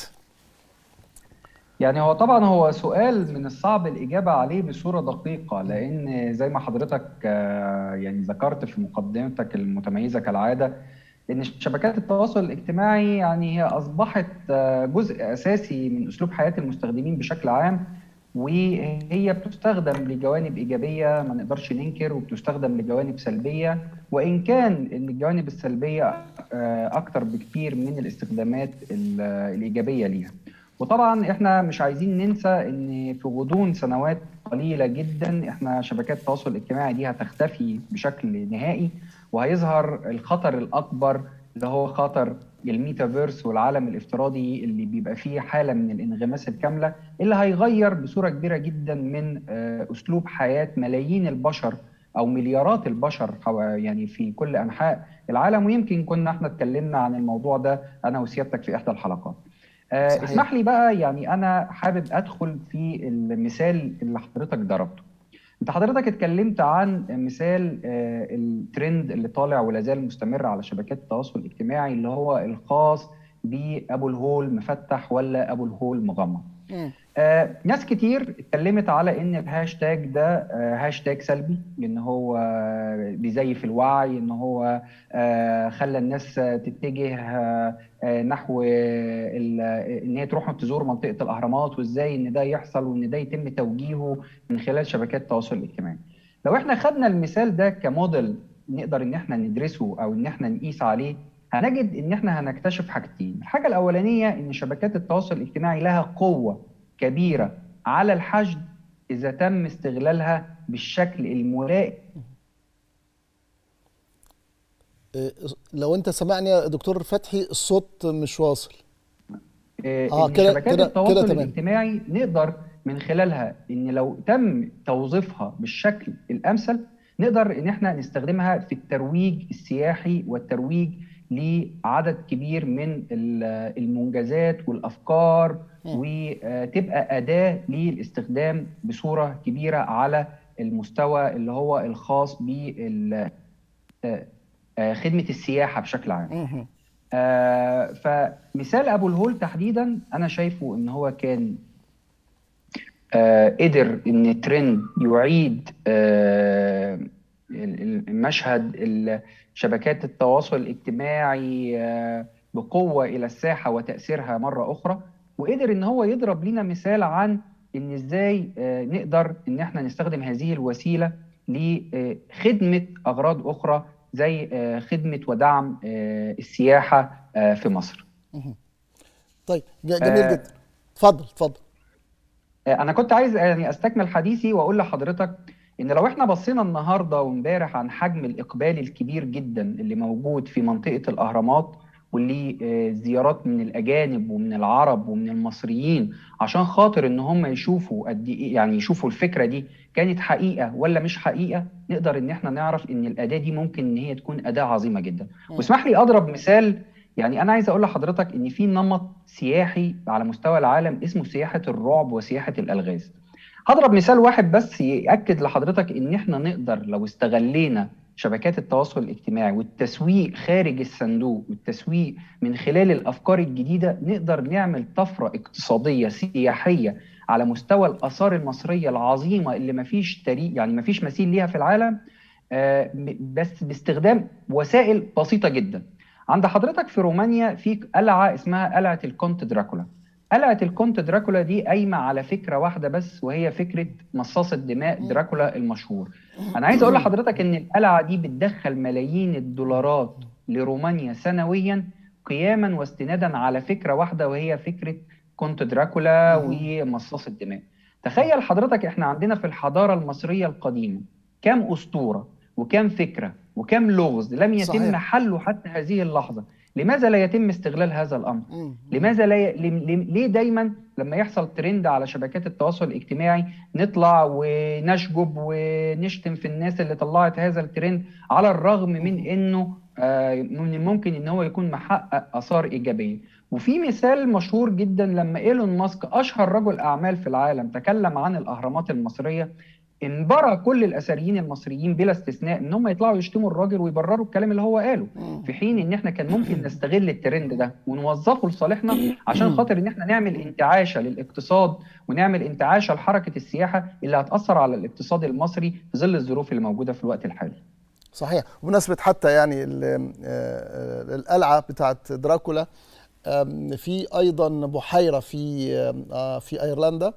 يعني هو طبعا هو سؤال من الصعب الاجابه عليه بصوره دقيقه لان زي ما حضرتك آه، يعني ذكرت في مقدمتك المتميزه كالعاده ان شبكات التواصل الاجتماعي يعني هي اصبحت آه، جزء اساسي من اسلوب حياه المستخدمين بشكل عام وهي بتستخدم لجوانب ايجابيه ما نقدرش ننكر وبتستخدم لجوانب سلبيه وان كان ان الجوانب السلبيه آه، اكتر بكتير من الاستخدامات ال- الايجابيه ليها. وطبعا احنا مش عايزين ننسى ان في غضون سنوات قليله جدا احنا شبكات التواصل الاجتماعي دي هتختفي بشكل نهائي وهيظهر الخطر الاكبر اللي هو خطر الميتافيرس والعالم الافتراضي اللي بيبقى فيه حاله من الانغماس الكامله اللي هيغير بصوره كبيره جدا من آه، اسلوب حياه ملايين البشر او مليارات البشر حو- يعني في كل انحاء العالم ويمكن كنا احنا اتكلمنا عن الموضوع ده انا وسيادتك في احدى الحلقات. آه، صحيح. اسمح لي بقى يعني انا حابب ادخل في المثال اللي حضرتك ضربته. انت حضرتك اتكلمت عن مثال آه، الترند اللي طالع ولا زال مستمر على شبكات التواصل الاجتماعي اللي هو الخاص بابو الهول مفتح ولا ابو الهول مغمض. مم. آه، ناس كتير اتكلمت على ان الهاشتاج ده آه، هاشتاج سلبي ان هو آه، بيزيف الوعي ان هو آه، خلى الناس آه، تتجه آه، آه، نحو ال- ان هي تروح تزور منطقه الاهرامات وازاي ان ده يحصل وان ده يتم توجيهه من خلال شبكات التواصل الاجتماعي. لو احنا خدنا المثال ده كموديل نقدر ان احنا ندرسه او ان احنا نقيس عليه هنجد ان احنا هنكتشف حاجتين، الحاجه الاولانيه ان شبكات التواصل الاجتماعي لها قوه كبيره على الحشد اذا تم استغلالها بالشكل الملائم آه، لو انت سامعني يا دكتور فتحي الصوت مش واصل آه، آه، إن كده- شبكات كده- التواصل كده تمام. الاجتماعي نقدر من خلالها ان لو تم توظيفها بالشكل الامثل نقدر ان احنا نستخدمها في الترويج السياحي والترويج لعدد كبير من ال- المنجزات والافكار مم. وتبقى اداه للاستخدام بصوره كبيره على المستوى اللي هو الخاص بال آه، آه، خدمة السياحة بشكل عام مهم. آه، فمثال ابو الهول تحديدا انا شايفه ان هو كان آه، قدر ان ترند يعيد آه، ال- ال- المشهد ال- شبكات التواصل الاجتماعي آه، بقوة الى الساحة وتأثيرها مرة اخرى وقدر ان هو يضرب لنا مثال عن ان ازاي آه، نقدر ان احنا نستخدم هذه الوسيلة لخدمة اغراض اخرى زي آه، خدمة ودعم آه، السياحة آه، في مصر طيب ج- جميل آه، جدا اتفضل اتفضل آه، انا كنت عايز يعني استكمل حديثي واقول لحضرتك ان لو احنا بصينا النهارده وامبارح عن حجم الاقبال الكبير جدا اللي موجود في منطقه الاهرامات واللي آه، زيارات من الاجانب ومن العرب ومن المصريين عشان خاطر ان هم يشوفوا قد ايه يعني يشوفوا الفكره دي كانت حقيقه ولا مش حقيقه نقدر ان احنا نعرف ان الاداه دي ممكن ان هي تكون اداه عظيمه جدا واسمح لي اضرب مثال يعني انا عايز اقول لحضرتك ان في نمط سياحي على مستوى العالم اسمه سياحه الرعب وسياحه الالغاز هضرب مثال واحد بس يأكد لحضرتك ان احنا نقدر لو استغلينا شبكات التواصل الاجتماعي والتسويق خارج الصندوق والتسويق من خلال الافكار الجديده نقدر نعمل طفره اقتصاديه سياحيه على مستوى الاثار المصريه العظيمه اللي مفيش تاريخ يعني مفيش مثيل ليها في العالم آه، بس باستخدام وسائل بسيطه جدا عند حضرتك في رومانيا في قلعه اسمها قلعه الكونت دراكولا قلعه الكونت دراكولا دي قايمه على فكره واحده بس وهي فكره مصاص الدماء دراكولا المشهور انا عايز اقول لحضرتك ان القلعه دي بتدخل ملايين الدولارات لرومانيا سنويا قياما واستنادا على فكره واحده وهي فكره كونت دراكولا ومصاص الدماء تخيل حضرتك احنا عندنا في الحضاره المصريه القديمه كام اسطوره وكام فكره وكام لغز لم يتم صحيح. حله حتى هذه اللحظه لماذا لا يتم استغلال هذا الامر مم. لماذا لا ي... لم- لم- ليه دايما لما يحصل ترند على شبكات التواصل الاجتماعي نطلع ونشجب ونشتم في الناس اللي طلعت هذا الترند على الرغم من انه آه، من الممكن ان هو يكون محقق اثار ايجابيه وفي مثال مشهور جدا لما ايلون ماسك اشهر رجل اعمال في العالم تكلم عن الاهرامات المصريه انبرى كل الاثريين المصريين بلا استثناء ان هم يطلعوا يشتموا الراجل ويبرروا الكلام اللي هو قاله في حين ان احنا كان ممكن نستغل الترند ده ونوظفه لصالحنا عشان خاطر ان احنا نعمل انتعاشه للاقتصاد ونعمل انتعاشه لحركه السياحه اللي هتاثر على الاقتصاد المصري في ظل الظروف اللي موجوده في الوقت الحالي صحيح وبمناسبة حتى يعني ال- آه، آه، القلعة بتاعت دراكولا آم، في أيضا بحيرة في آم، آه، في أيرلندا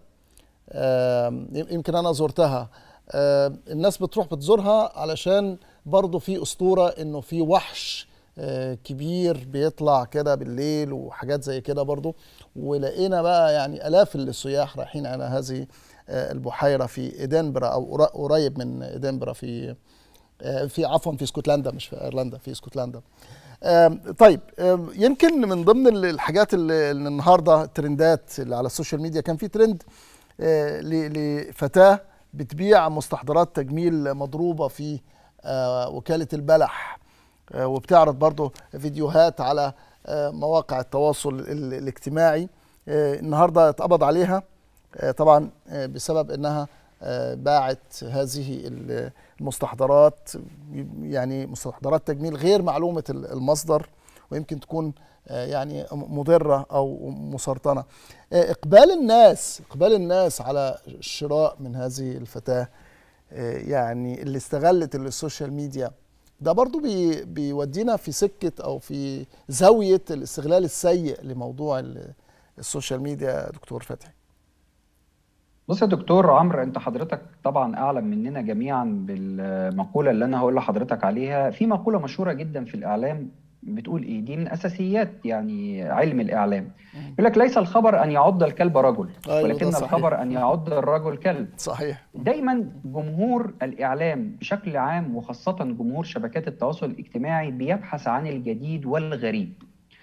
آم، يمكن أنا زرتها آم، الناس بتروح بتزورها علشان برضو في أسطورة إنه في وحش آه، كبير بيطلع كده بالليل وحاجات زي كده برضو ولقينا بقى يعني آلاف السياح رايحين على هذه آه، البحيرة في إدنبرا أو قر- قريب من إدنبرا في آه، في عفوا في اسكتلندا مش في ايرلندا في اسكتلندا آم، طيب آم، يمكن من ضمن ال- الحاجات اللي اللي النهارده الترندات اللي على السوشيال ميديا كان في ترند آه، ل- لفتاه بتبيع مستحضرات تجميل مضروبه في آه، وكاله البلح آه، وبتعرض برضه فيديوهات على آه، مواقع التواصل ال- الاجتماعي آه، النهارده اتقبض عليها آه، طبعا آه، بسبب انها آه، باعت هذه ال- المستحضرات يعني مستحضرات تجميل غير معلومه ال- المصدر ويمكن تكون آه، يعني مضره او مسرطنه آه، اقبال الناس اقبال الناس على الشراء من هذه الفتاه آه، يعني اللي استغلت السوشيال ميديا ده برضو بي بيودينا في سكه او في زاويه الاستغلال السيء لموضوع ال- السوشيال ميديا يا دكتور فتحي بص يا دكتور عمرو انت حضرتك طبعا اعلم مننا جميعا بالمقوله اللي انا هقول لحضرتك عليها في مقوله مشهوره جدا في الاعلام بتقول ايه دي من اساسيات يعني علم الاعلام يقول لك ليس الخبر ان يعض الكلب رجل أيوة، ده ولكن صحيح. الخبر ان يعض الرجل كلب صحيح دايما جمهور الاعلام بشكل عام وخاصه جمهور شبكات التواصل الاجتماعي بيبحث عن الجديد والغريب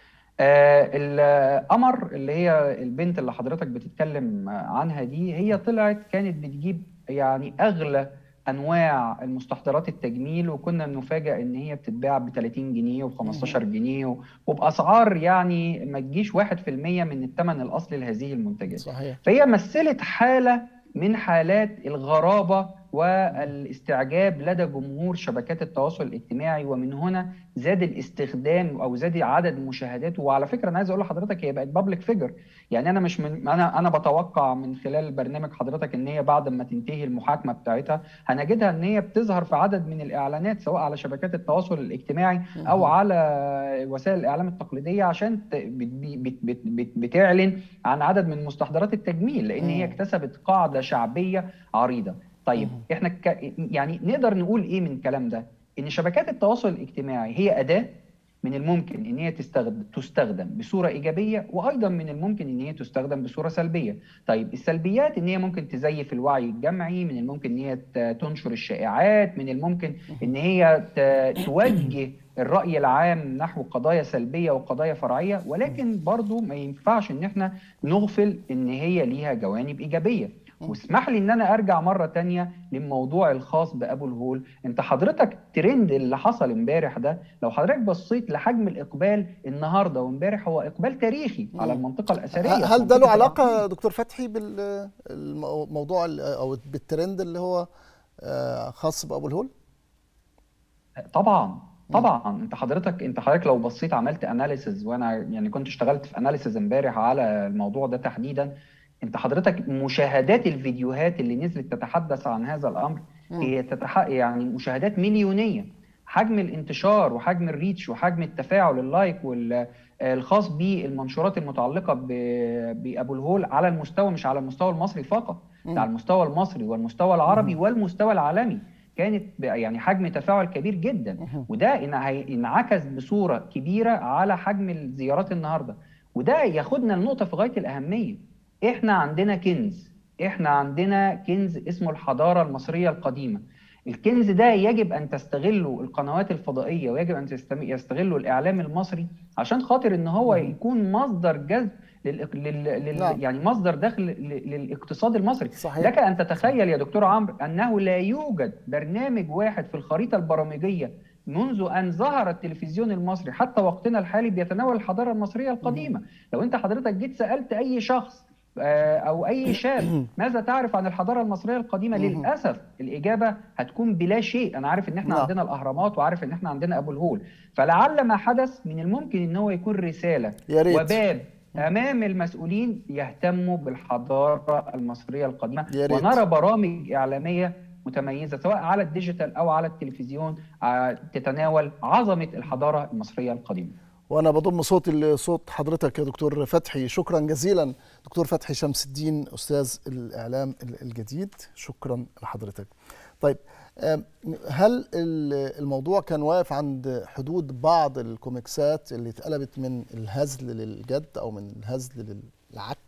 آه، القمر اللي هي البنت اللي حضرتك بتتكلم عنها دي هي طلعت كانت بتجيب يعني اغلى انواع المستحضرات التجميل وكنا بنفاجئ ان هي بتتباع ب 30 جنيه وب 15 جنيه و- وباسعار يعني ما تجيش 1% من الثمن الاصلي لهذه المنتجات صحيح فهي مثلت حالة من حالات الغرابة والاستعجاب لدى جمهور شبكات التواصل الاجتماعي ومن هنا زاد الاستخدام او زاد عدد مشاهداته وعلى فكره انا عايز اقول لحضرتك هي بقت بابليك فيجر يعني انا مش من انا انا بتوقع من خلال برنامج حضرتك ان هي بعد ما تنتهي المحاكمه بتاعتها هنجدها ان هي بتظهر في عدد من الاعلانات سواء على شبكات التواصل الاجتماعي او على وسائل الاعلام التقليديه عشان ت- بت- بت- بت- بت- بتعلن عن عدد من مستحضرات التجميل لان هي مم. اكتسبت قاعده شعبيه عريضه طيب احنا ك... يعني نقدر نقول ايه من الكلام ده ان شبكات التواصل الاجتماعي هي اداه من الممكن ان هي تستخدم تستخدم بصوره ايجابيه وايضا من الممكن ان هي تستخدم بصوره سلبيه طيب السلبيات ان هي ممكن تزيف الوعي الجمعي من الممكن ان هي ت- تنشر الشائعات من الممكن ان هي ت- توجه الرأي العام نحو قضايا سلبية وقضايا فرعية ولكن برضو ما ينفعش ان احنا نغفل ان هي ليها جوانب ايجابية واسمح لي ان انا ارجع مرة تانية للموضوع الخاص بابو الهول انت حضرتك ترند اللي حصل امبارح ده لو حضرتك بصيت لحجم الاقبال النهارده وامبارح هو اقبال تاريخي على المنطقة الاثرية ه- هل ده منطقة له علاقه دكتور فتحي بالموضوع او بالترند اللي هو آه، خاص بابو الهول؟ طبعا طبعا انت حضرتك انت حضرتك لو بصيت عملت اناليسز وانا يعني كنت اشتغلت في اناليسز امبارح على الموضوع ده تحديدا انت حضرتك مشاهدات الفيديوهات اللي نزلت تتحدث عن هذا الامر هي تتح... يعني مشاهدات مليونيه حجم الانتشار وحجم الريتش وحجم التفاعل اللايك والخاص بالمنشورات المتعلقه ب... بابو الهول على المستوى مش على المستوى المصري فقط ده على المستوى المصري والمستوى العربي والمستوى العالمي كانت ب- يعني حجم تفاعل كبير جدا وده إن- هي- انعكس بصوره كبيره على حجم الزيارات النهارده وده ياخدنا لنقطه في غايه الاهميه احنا عندنا كنز احنا عندنا كنز اسمه الحضاره المصريه القديمه الكنز ده يجب ان تستغله القنوات الفضائيه ويجب ان تستم- يستغله الاعلام المصري عشان خاطر ان هو يكون مصدر جذب لل... لل... لل... نعم. يعني مصدر دخل ل- للاقتصاد المصري صحيح. لك ان تتخيل يا دكتور عمرو انه لا يوجد برنامج واحد في الخريطه البرامجيه منذ ان ظهر التلفزيون المصري حتى وقتنا الحالي بيتناول الحضاره المصريه القديمه لو انت حضرتك جيت سالت اي شخص آه، او اي شاب ماذا تعرف عن الحضاره المصريه القديمه للاسف الاجابه هتكون بلا شيء انا عارف ان احنا نعم. عندنا الاهرامات وعارف ان احنا عندنا ابو الهول فلعل ما حدث من الممكن ان هو يكون رساله يا ريت. وباب امام المسؤولين يهتموا بالحضاره المصريه القديمه يا ريت. ونرى برامج اعلاميه متميزه سواء على الديجيتال او على التلفزيون آه، تتناول عظمه الحضاره المصريه القديمه وانا بضم صوتي لصوت حضرتك يا دكتور فتحي شكرا جزيلا دكتور فتحي شمس الدين استاذ الاعلام ال- الجديد شكرا لحضرتك طيب آم، هل ال- الموضوع كان واقف عند حدود بعض الكوميكسات اللي اتقلبت من الهزل للجد او من الهزل للعك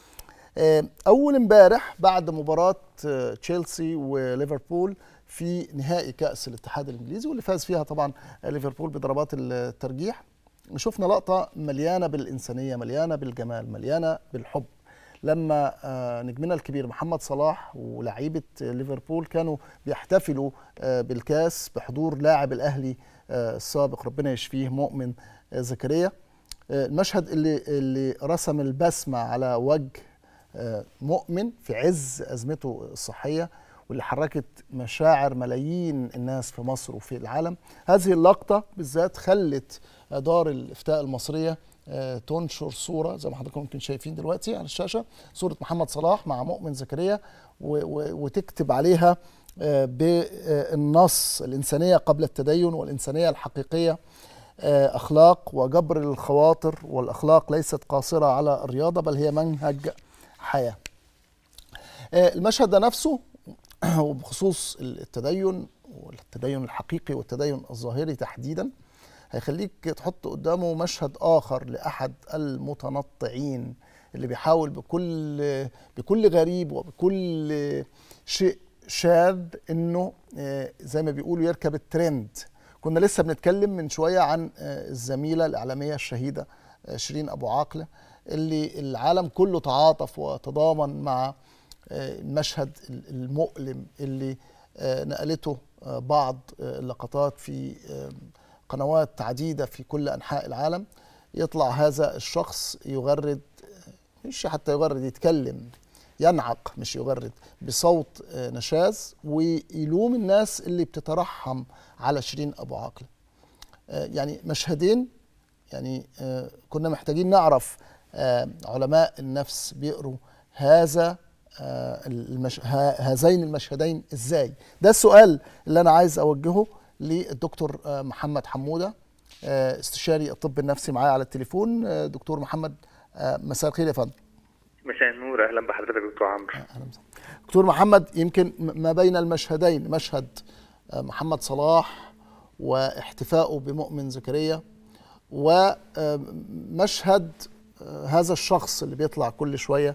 آم، اول امبارح بعد مباراه آه، تشيلسي وليفربول في نهائي كاس الاتحاد الانجليزي واللي فاز فيها طبعا ليفربول بضربات الترجيح شفنا لقطة مليانة بالإنسانية مليانة بالجمال مليانة بالحب لما آه، نجمنا الكبير محمد صلاح ولاعيبة ليفربول كانوا بيحتفلوا آه، بالكاس بحضور لاعب الأهلي آه، السابق ربنا يشفيه مؤمن آه، زكريا آه، المشهد اللي اللي رسم البسمة على وجه آه، مؤمن في عز أزمته الصحية واللي حركت مشاعر ملايين الناس في مصر وفي العالم هذه اللقطة بالذات خلت دار الإفتاء المصرية آه، تنشر صورة زي ما حضراتكم ممكن شايفين دلوقتي على الشاشة صورة محمد صلاح مع مؤمن زكريا و- و- وتكتب عليها آه، بالنص الإنسانية قبل التدين والإنسانية الحقيقية آه، أخلاق وجبر الخواطر والأخلاق ليست قاصرة على الرياضة بل هي منهج حياة آه، المشهد ده نفسه وبخصوص التدين والتدين الحقيقي والتدين الظاهري تحديدا هيخليك تحط قدامه مشهد آخر لأحد المتنطعين اللي بيحاول بكل بكل غريب وبكل شيء شاذ انه آه، زي ما بيقولوا يركب الترند كنا لسه بنتكلم من شويه عن آه، الزميله الاعلاميه الشهيده آه، شيرين ابو عاقله اللي العالم كله تعاطف وتضامن مع آه، المشهد المؤلم اللي آه، نقلته آه، بعض آه، اللقطات في آه، قنوات عديده في كل انحاء العالم يطلع هذا الشخص يغرد مش حتى يغرد يتكلم ينعق مش يغرد بصوت آه، نشاز ويلوم الناس اللي بتترحم على شيرين ابو عاقله آه، يعني مشهدين يعني آه، كنا محتاجين نعرف آه، علماء النفس بيقروا هذا آه، المش... ه- هذين المشهدين ازاي ده السؤال اللي انا عايز اوجهه للدكتور آه، محمد حموده آه، استشاري الطب النفسي معايا على التليفون آه، دكتور محمد آه، مساء الخير يا فندم مساء النور اهلا بحضرتك يا دكتور عمرو أهلا وسهلا. دكتور محمد يمكن م- ما بين المشهدين مشهد آه، محمد صلاح واحتفائه بمؤمن زكريا ومشهد هذا الشخص اللي بيطلع كل شوية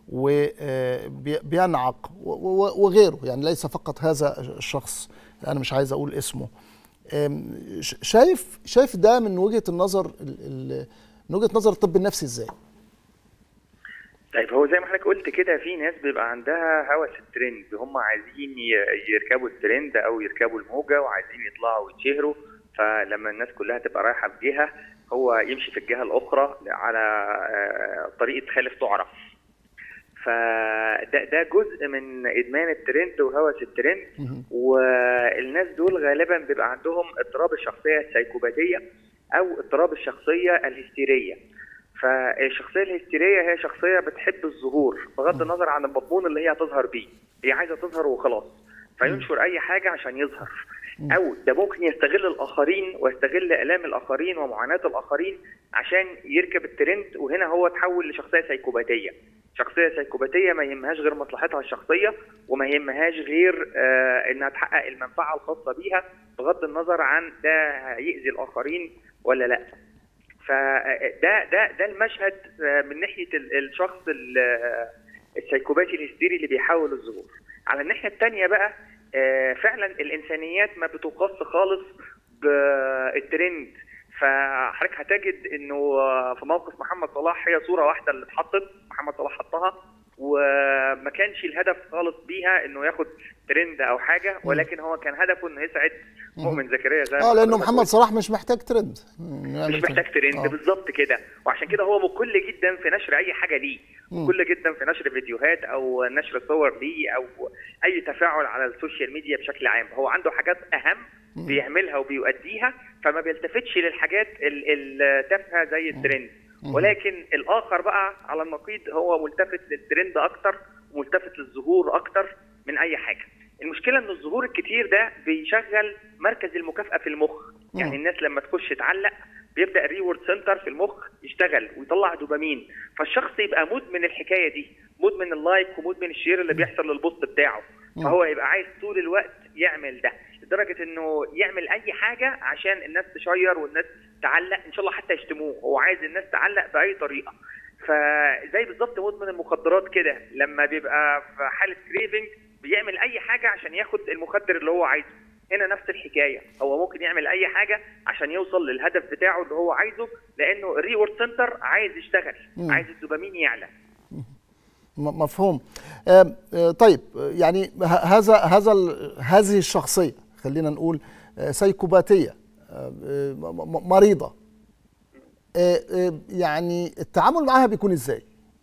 وبينعق وغيره يعني ليس فقط هذا الشخص أنا مش عايز أقول اسمه آم، ش- شايف شايف ده من وجهة النظر ال- ال- من وجهة نظر الطب النفسي ازاي؟ طيب هو زي ما حضرتك قلت كده في ناس بيبقى عندها هوس الترند هم عايزين ي- يركبوا الترند او يركبوا الموجه وعايزين يطلعوا ويتشهروا فلما الناس كلها تبقى رايحه بجهه هو يمشي في الجهه الاخرى على آه، طريقه خالف تعرف فده ده جزء من ادمان الترند وهوس الترند والناس دول غالبا بيبقى عندهم اضطراب الشخصيه السيكوباتيه او اضطراب الشخصيه الهستيريه فالشخصيه الهستيريه هي شخصيه بتحب الظهور بغض النظر عن المضمون اللي هي هتظهر بيه هي عايزه تظهر وخلاص فينشر اي حاجه عشان يظهر او ده ممكن يستغل الاخرين ويستغل الام الاخرين ومعاناه الاخرين عشان يركب الترند وهنا هو تحول لشخصيه سيكوباتيه شخصيه سيكوباتيه ما يهمهاش غير مصلحتها الشخصيه وما يهمهاش غير آه انها تحقق المنفعه الخاصه بيها بغض النظر عن ده هيأذي الاخرين ولا لا فده ده ده المشهد آه، من ناحيه ال- الشخص ال- آه، السيكوباتي الهستيري اللي بيحاول الظهور على الناحيه الثانيه بقى آه، فعلا الانسانيات ما بتقاس خالص بالترند فحضرتك هتجد انه آه، في موقف محمد صلاح هي صوره واحده اللي اتحطت محمد صلاح حطها وما كانش الهدف خالص بيها انه ياخد ترند او حاجه ولكن هو كان هدفه انه يسعد مؤمن زكريا زي ما اه لانه حضرتك محمد قلت. صلاح مش محتاج ترند مش محتاج ترند آه. بالظبط كده وعشان كده هو مقل جدا في نشر اي حاجه ليه مم. مقل جدا في نشر فيديوهات او نشر صور ليه او اي تفاعل على السوشيال ميديا بشكل عام هو عنده حاجات اهم بيعملها وبيؤديها فما بيلتفتش للحاجات ال- التافهه زي الترند ولكن الاخر بقى على النقيض هو ملتفت للترند اكتر وملتفت للظهور اكتر من اي حاجه المشكله ان الظهور الكتير ده بيشغل مركز المكافاه في المخ يعني الناس لما تخش تعلق بيبدا الريورد سنتر في المخ يشتغل ويطلع دوبامين فالشخص يبقى مدمن الحكايه دي مدمن اللايك ومدمن الشير اللي بيحصل للبوست بتاعه فهو يبقى عايز طول الوقت يعمل ده لدرجه انه يعمل اي حاجه عشان الناس تشير والناس تعلق ان شاء الله حتى يشتموه هو عايز الناس تعلق باي طريقه فزي بالظبط مدمن المخدرات كده لما بيبقى في حاله كريفنج بيعمل اي حاجه عشان ياخد المخدر اللي هو عايزه هنا نفس الحكايه هو ممكن يعمل اي حاجه عشان يوصل للهدف بتاعه اللي هو عايزه لانه الريورد سنتر عايز يشتغل مم. عايز الدوبامين يعلى م- مفهوم آم، آه، طيب آه، يعني ه- هذا هذا ال- هذه الشخصيه خلينا نقول آه، سيكوباتيه آه، م- م- مريضه آه، آه، يعني التعامل معها بيكون ازاي؟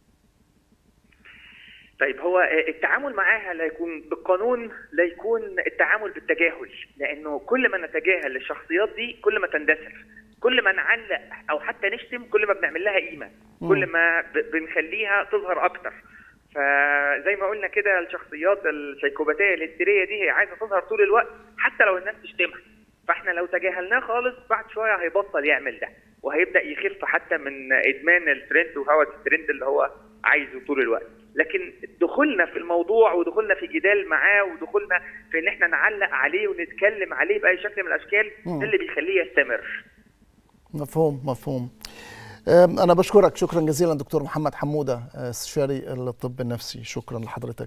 طيب هو التعامل معاها لا يكون بالقانون لا يكون التعامل بالتجاهل لانه كل ما نتجاهل الشخصيات دي كل ما تندثر كل ما نعلق او حتى نشتم كل ما بنعمل لها قيمه كل ما ب- بنخليها تظهر اكتر فزي ما قلنا كده الشخصيات السيكوباتيه الهستيريه دي هي عايزه تظهر طول الوقت حتى لو الناس تشتمها فاحنا لو تجاهلناه خالص بعد شويه هيبطل يعمل ده وهيبدا يخف حتى من ادمان الترند وهوس الترند اللي هو عايزه طول الوقت لكن دخولنا في الموضوع ودخولنا في جدال معاه ودخولنا في ان احنا نعلق عليه ونتكلم عليه باي شكل من الاشكال ده اللي بيخليه يستمر مفهوم مفهوم آم، أنا بشكرك شكرا جزيلا دكتور محمد حمودة آه، استشاري الطب النفسي شكرا لحضرتك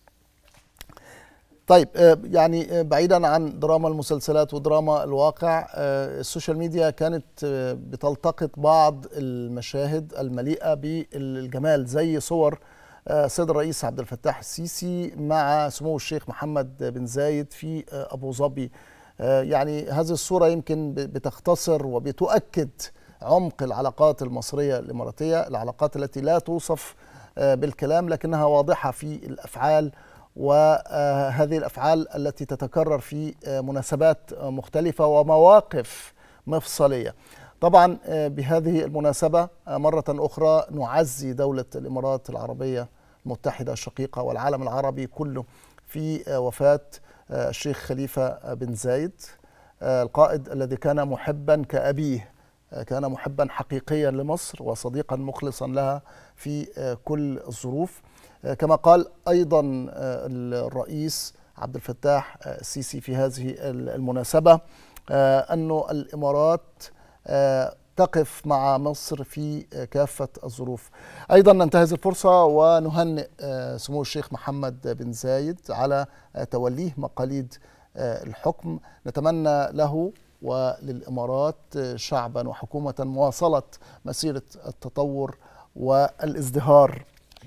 طيب آه، يعني آه، بعيدا عن دراما المسلسلات ودراما الواقع آه، السوشيال ميديا كانت آه، بتلتقط بعض المشاهد المليئة بالجمال زي صور آه، السيد الرئيس عبد الفتاح السيسي مع سمو الشيخ محمد بن زايد في آه، أبو ظبي آه، يعني هذه الصورة يمكن ب- بتختصر وبتؤكد عمق العلاقات المصرية الإماراتية العلاقات التي لا توصف بالكلام لكنها واضحة في الأفعال وهذه الأفعال التي تتكرر في مناسبات مختلفة ومواقف مفصلية طبعا بهذه المناسبة مرة أخرى نعزي دولة الإمارات العربية المتحدة الشقيقة والعالم العربي كله في وفاة الشيخ خليفة بن زايد القائد الذي كان محبا كأبيه كان محبا حقيقيا لمصر وصديقا مخلصا لها في كل الظروف كما قال ايضا الرئيس عبد الفتاح السيسي في هذه المناسبه انه الامارات تقف مع مصر في كافه الظروف. ايضا ننتهز الفرصه ونهنئ سمو الشيخ محمد بن زايد على توليه مقاليد الحكم، نتمنى له وللامارات شعبا وحكومه مواصله مسيره التطور والازدهار.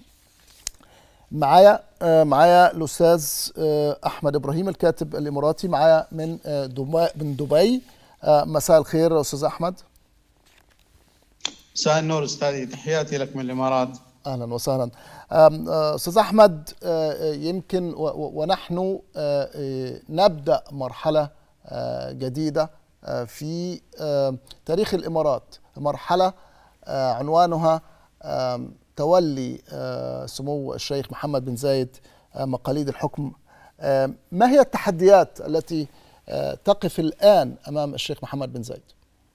معايا معايا الاستاذ احمد ابراهيم الكاتب الاماراتي معايا من دبي من دبي مساء الخير استاذ احمد مساء النور استاذي تحياتي لك من الامارات اهلا وسهلا استاذ احمد يمكن ونحن نبدا مرحله جديده في تاريخ الامارات مرحله عنوانها تولي سمو الشيخ محمد بن زايد مقاليد الحكم ما هي التحديات التي تقف الان امام الشيخ محمد بن زايد؟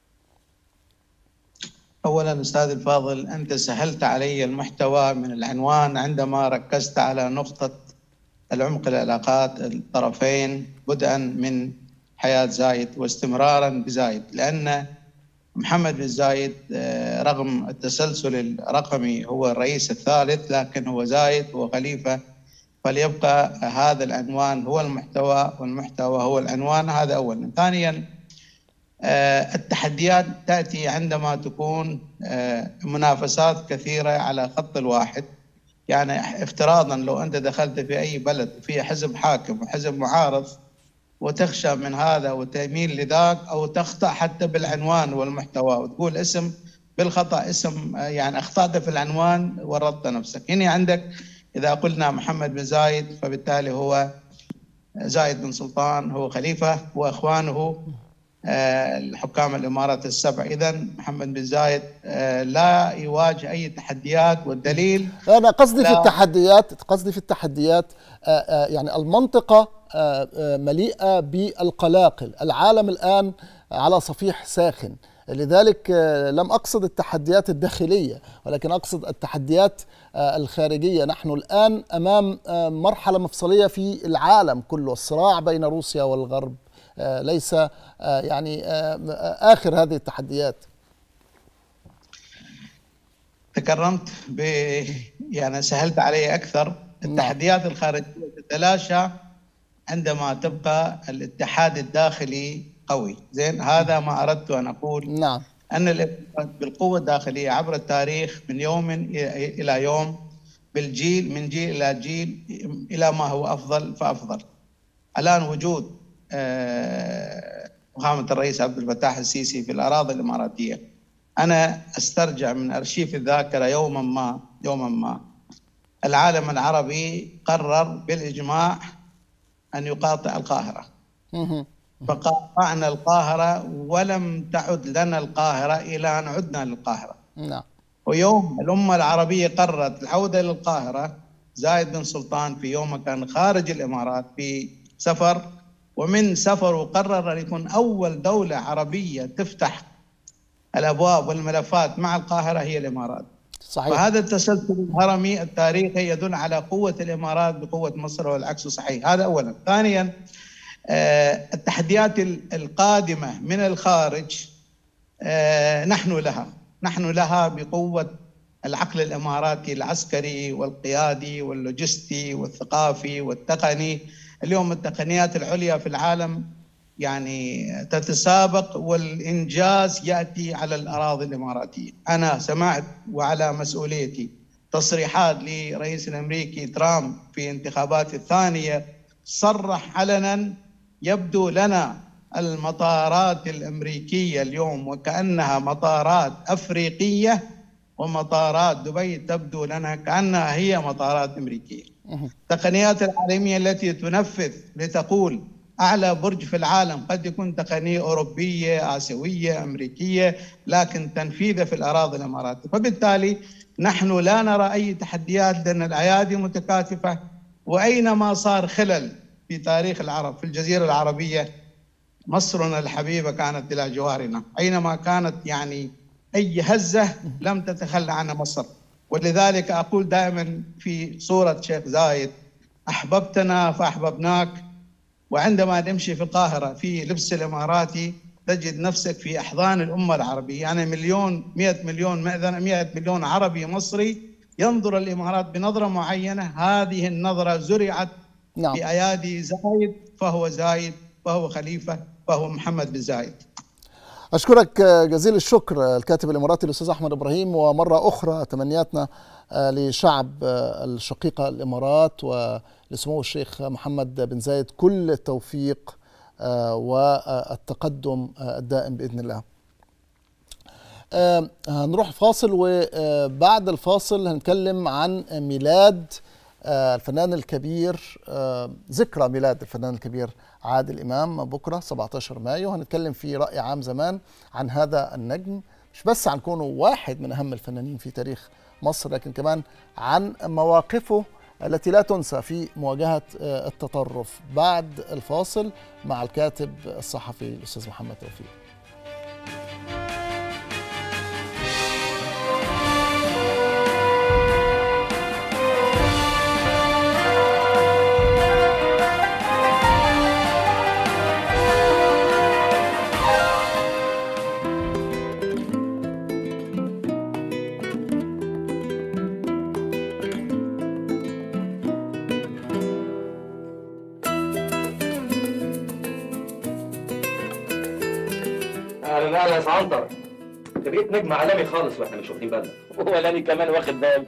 اولا استاذ الفاضل انت سهلت علي المحتوى من العنوان عندما ركزت على نقطه العمق العلاقات الطرفين بدءا من حياه زايد واستمرارا بزايد لان محمد بن زايد رغم التسلسل الرقمي هو الرئيس الثالث لكن هو زايد هو خليفه فليبقى هذا العنوان هو المحتوى والمحتوى هو العنوان هذا اولا ثانيا التحديات تاتي عندما تكون منافسات كثيره على خط الواحد يعني افتراضا لو انت دخلت في اي بلد في حزب حاكم وحزب معارض وتخشى من هذا وتميل لذاك او تخطا حتى بالعنوان والمحتوى وتقول اسم بالخطا اسم يعني اخطات في العنوان ورطت نفسك هنا عندك اذا قلنا محمد بن زايد فبالتالي هو زايد بن سلطان هو خليفه واخوانه الحكام الامارات السبع اذا محمد بن زايد لا يواجه اي تحديات والدليل انا قصدي في التحديات قصدي في التحديات يعني المنطقه مليئه بالقلاقل العالم الان على صفيح ساخن لذلك لم اقصد التحديات الداخليه ولكن اقصد التحديات الخارجيه نحن الان امام مرحله مفصليه في العالم كله الصراع بين روسيا والغرب ليس يعني اخر هذه التحديات تكرمت ب يعني سهلت علي اكثر التحديات الخارجيه تتلاشى عندما تبقى الاتحاد الداخلي قوي زين هذا ما اردت ان اقول نعم ان بالقوه الداخليه عبر التاريخ من يوم الى يوم بالجيل من جيل الى جيل الى ما هو افضل فافضل الان وجود فخامه الرئيس عبد الفتاح السيسي في الاراضي الاماراتيه انا استرجع من ارشيف الذاكره يوما ما يوما ما العالم العربي قرر بالاجماع ان يقاطع القاهره فقاطعنا القاهره ولم تعد لنا القاهره الى ان عدنا للقاهره نعم ويوم الامه العربيه قررت العوده للقاهره زايد بن سلطان في يوم كان خارج الامارات في سفر ومن سفره قرر ان يكون اول دوله عربيه تفتح الابواب والملفات مع القاهره هي الامارات. صحيح فهذا التسلسل الهرمي التاريخي يدل على قوه الامارات بقوه مصر والعكس صحيح، هذا اولا. ثانيا التحديات القادمه من الخارج نحن لها، نحن لها بقوه العقل الاماراتي العسكري والقيادي واللوجستي والثقافي والتقني اليوم التقنيات العليا في العالم يعني تتسابق والانجاز ياتي على الاراضي الاماراتيه، انا سمعت وعلى مسؤوليتي تصريحات لرئيس الامريكي ترامب في انتخابات الثانيه صرح علنا يبدو لنا المطارات الامريكيه اليوم وكانها مطارات افريقيه ومطارات دبي تبدو لنا كانها هي مطارات امريكيه. التقنيات العالميه التي تنفذ لتقول اعلى برج في العالم قد يكون تقنيه اوروبيه، اسيويه، امريكيه، لكن تنفيذه في الاراضي الاماراتيه، فبالتالي نحن لا نرى اي تحديات لان الايادي متكاتفه واينما صار خلل في تاريخ العرب في الجزيره العربيه مصرنا الحبيبه كانت الى جوارنا، اينما كانت يعني اي هزه لم تتخلى عنها مصر، ولذلك اقول دائما في صوره شيخ زايد احببتنا فاحببناك وعندما تمشي في القاهره في لبس الاماراتي تجد نفسك في احضان الامه العربيه يعني مليون 100 مليون 100 مليون عربي مصري ينظر الامارات بنظره معينه هذه النظره زرعت نعم. بايادي زايد فهو زايد فهو خليفه فهو محمد بن زايد أشكرك جزيل الشكر الكاتب الإماراتي الأستاذ أحمد إبراهيم ومرة أخرى تمنياتنا لشعب الشقيقة الإمارات ولسمو الشيخ محمد بن زايد كل التوفيق والتقدم الدائم بإذن الله هنروح فاصل وبعد الفاصل هنتكلم عن ميلاد الفنان الكبير ذكرى ميلاد الفنان الكبير عادل إمام بكرة 17 مايو هنتكلم في رأي عام زمان عن هذا النجم مش بس عن كونه واحد من أهم الفنانين في تاريخ مصر لكن كمان عن مواقفه التي لا تنسى في مواجهة التطرف بعد الفاصل مع الكاتب الصحفي الأستاذ محمد توفيق اهلا اهلا يا سعنتر انت بقيت نجم عالمي خالص واحنا مش واخدين بالنا ولا انا كمان واخد بالي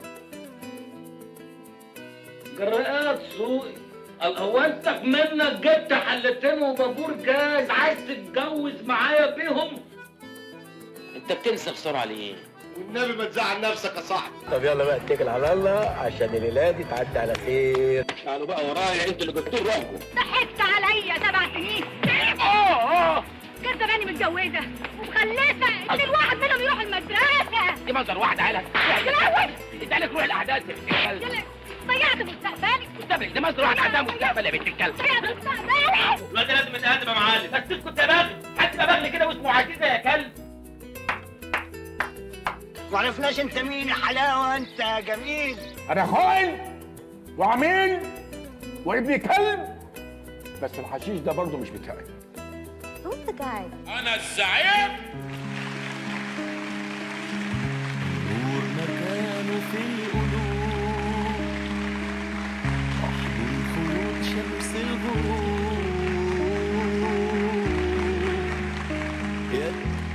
جرأت سوقي هو انت منك جبت حلتين وبابور جاز عايز تتجوز معايا بيهم انت بتنسى بسرعه ليه؟ والنبي ما تزعل نفسك يا صاحبي طب يلا بقى اتكل على الله عشان الليله دي تعدي على خير تعالوا بقى ورايا انتوا اللي جبتوا روحكم ضحكت عليا سبع سنين اه اه كان زماني متجوزه ومخلفه اتنين واحد منهم يروح المدرسه دي منظر واحد عيلها انت عليك روح الاحداث يا بنت الكلب ضيعت مستقبلي مستقبل دي منظر واحد عندها مستقبل يا بنت الكلب ضيعت مستقبلي الواد ده لازم يتهدم يا معلم بس اسكت يا بغل حد يا بغل كده واسمه عزيزه يا كلب معرفناش انت مين يا حلاوه انت يا جميل انا خاين وعميل وابن كلب بس الحشيش ده برضه مش بتاعي وانت قاعد انا الزعيم نور مكانه في القلوب احضن خيوط شمس الغروب يا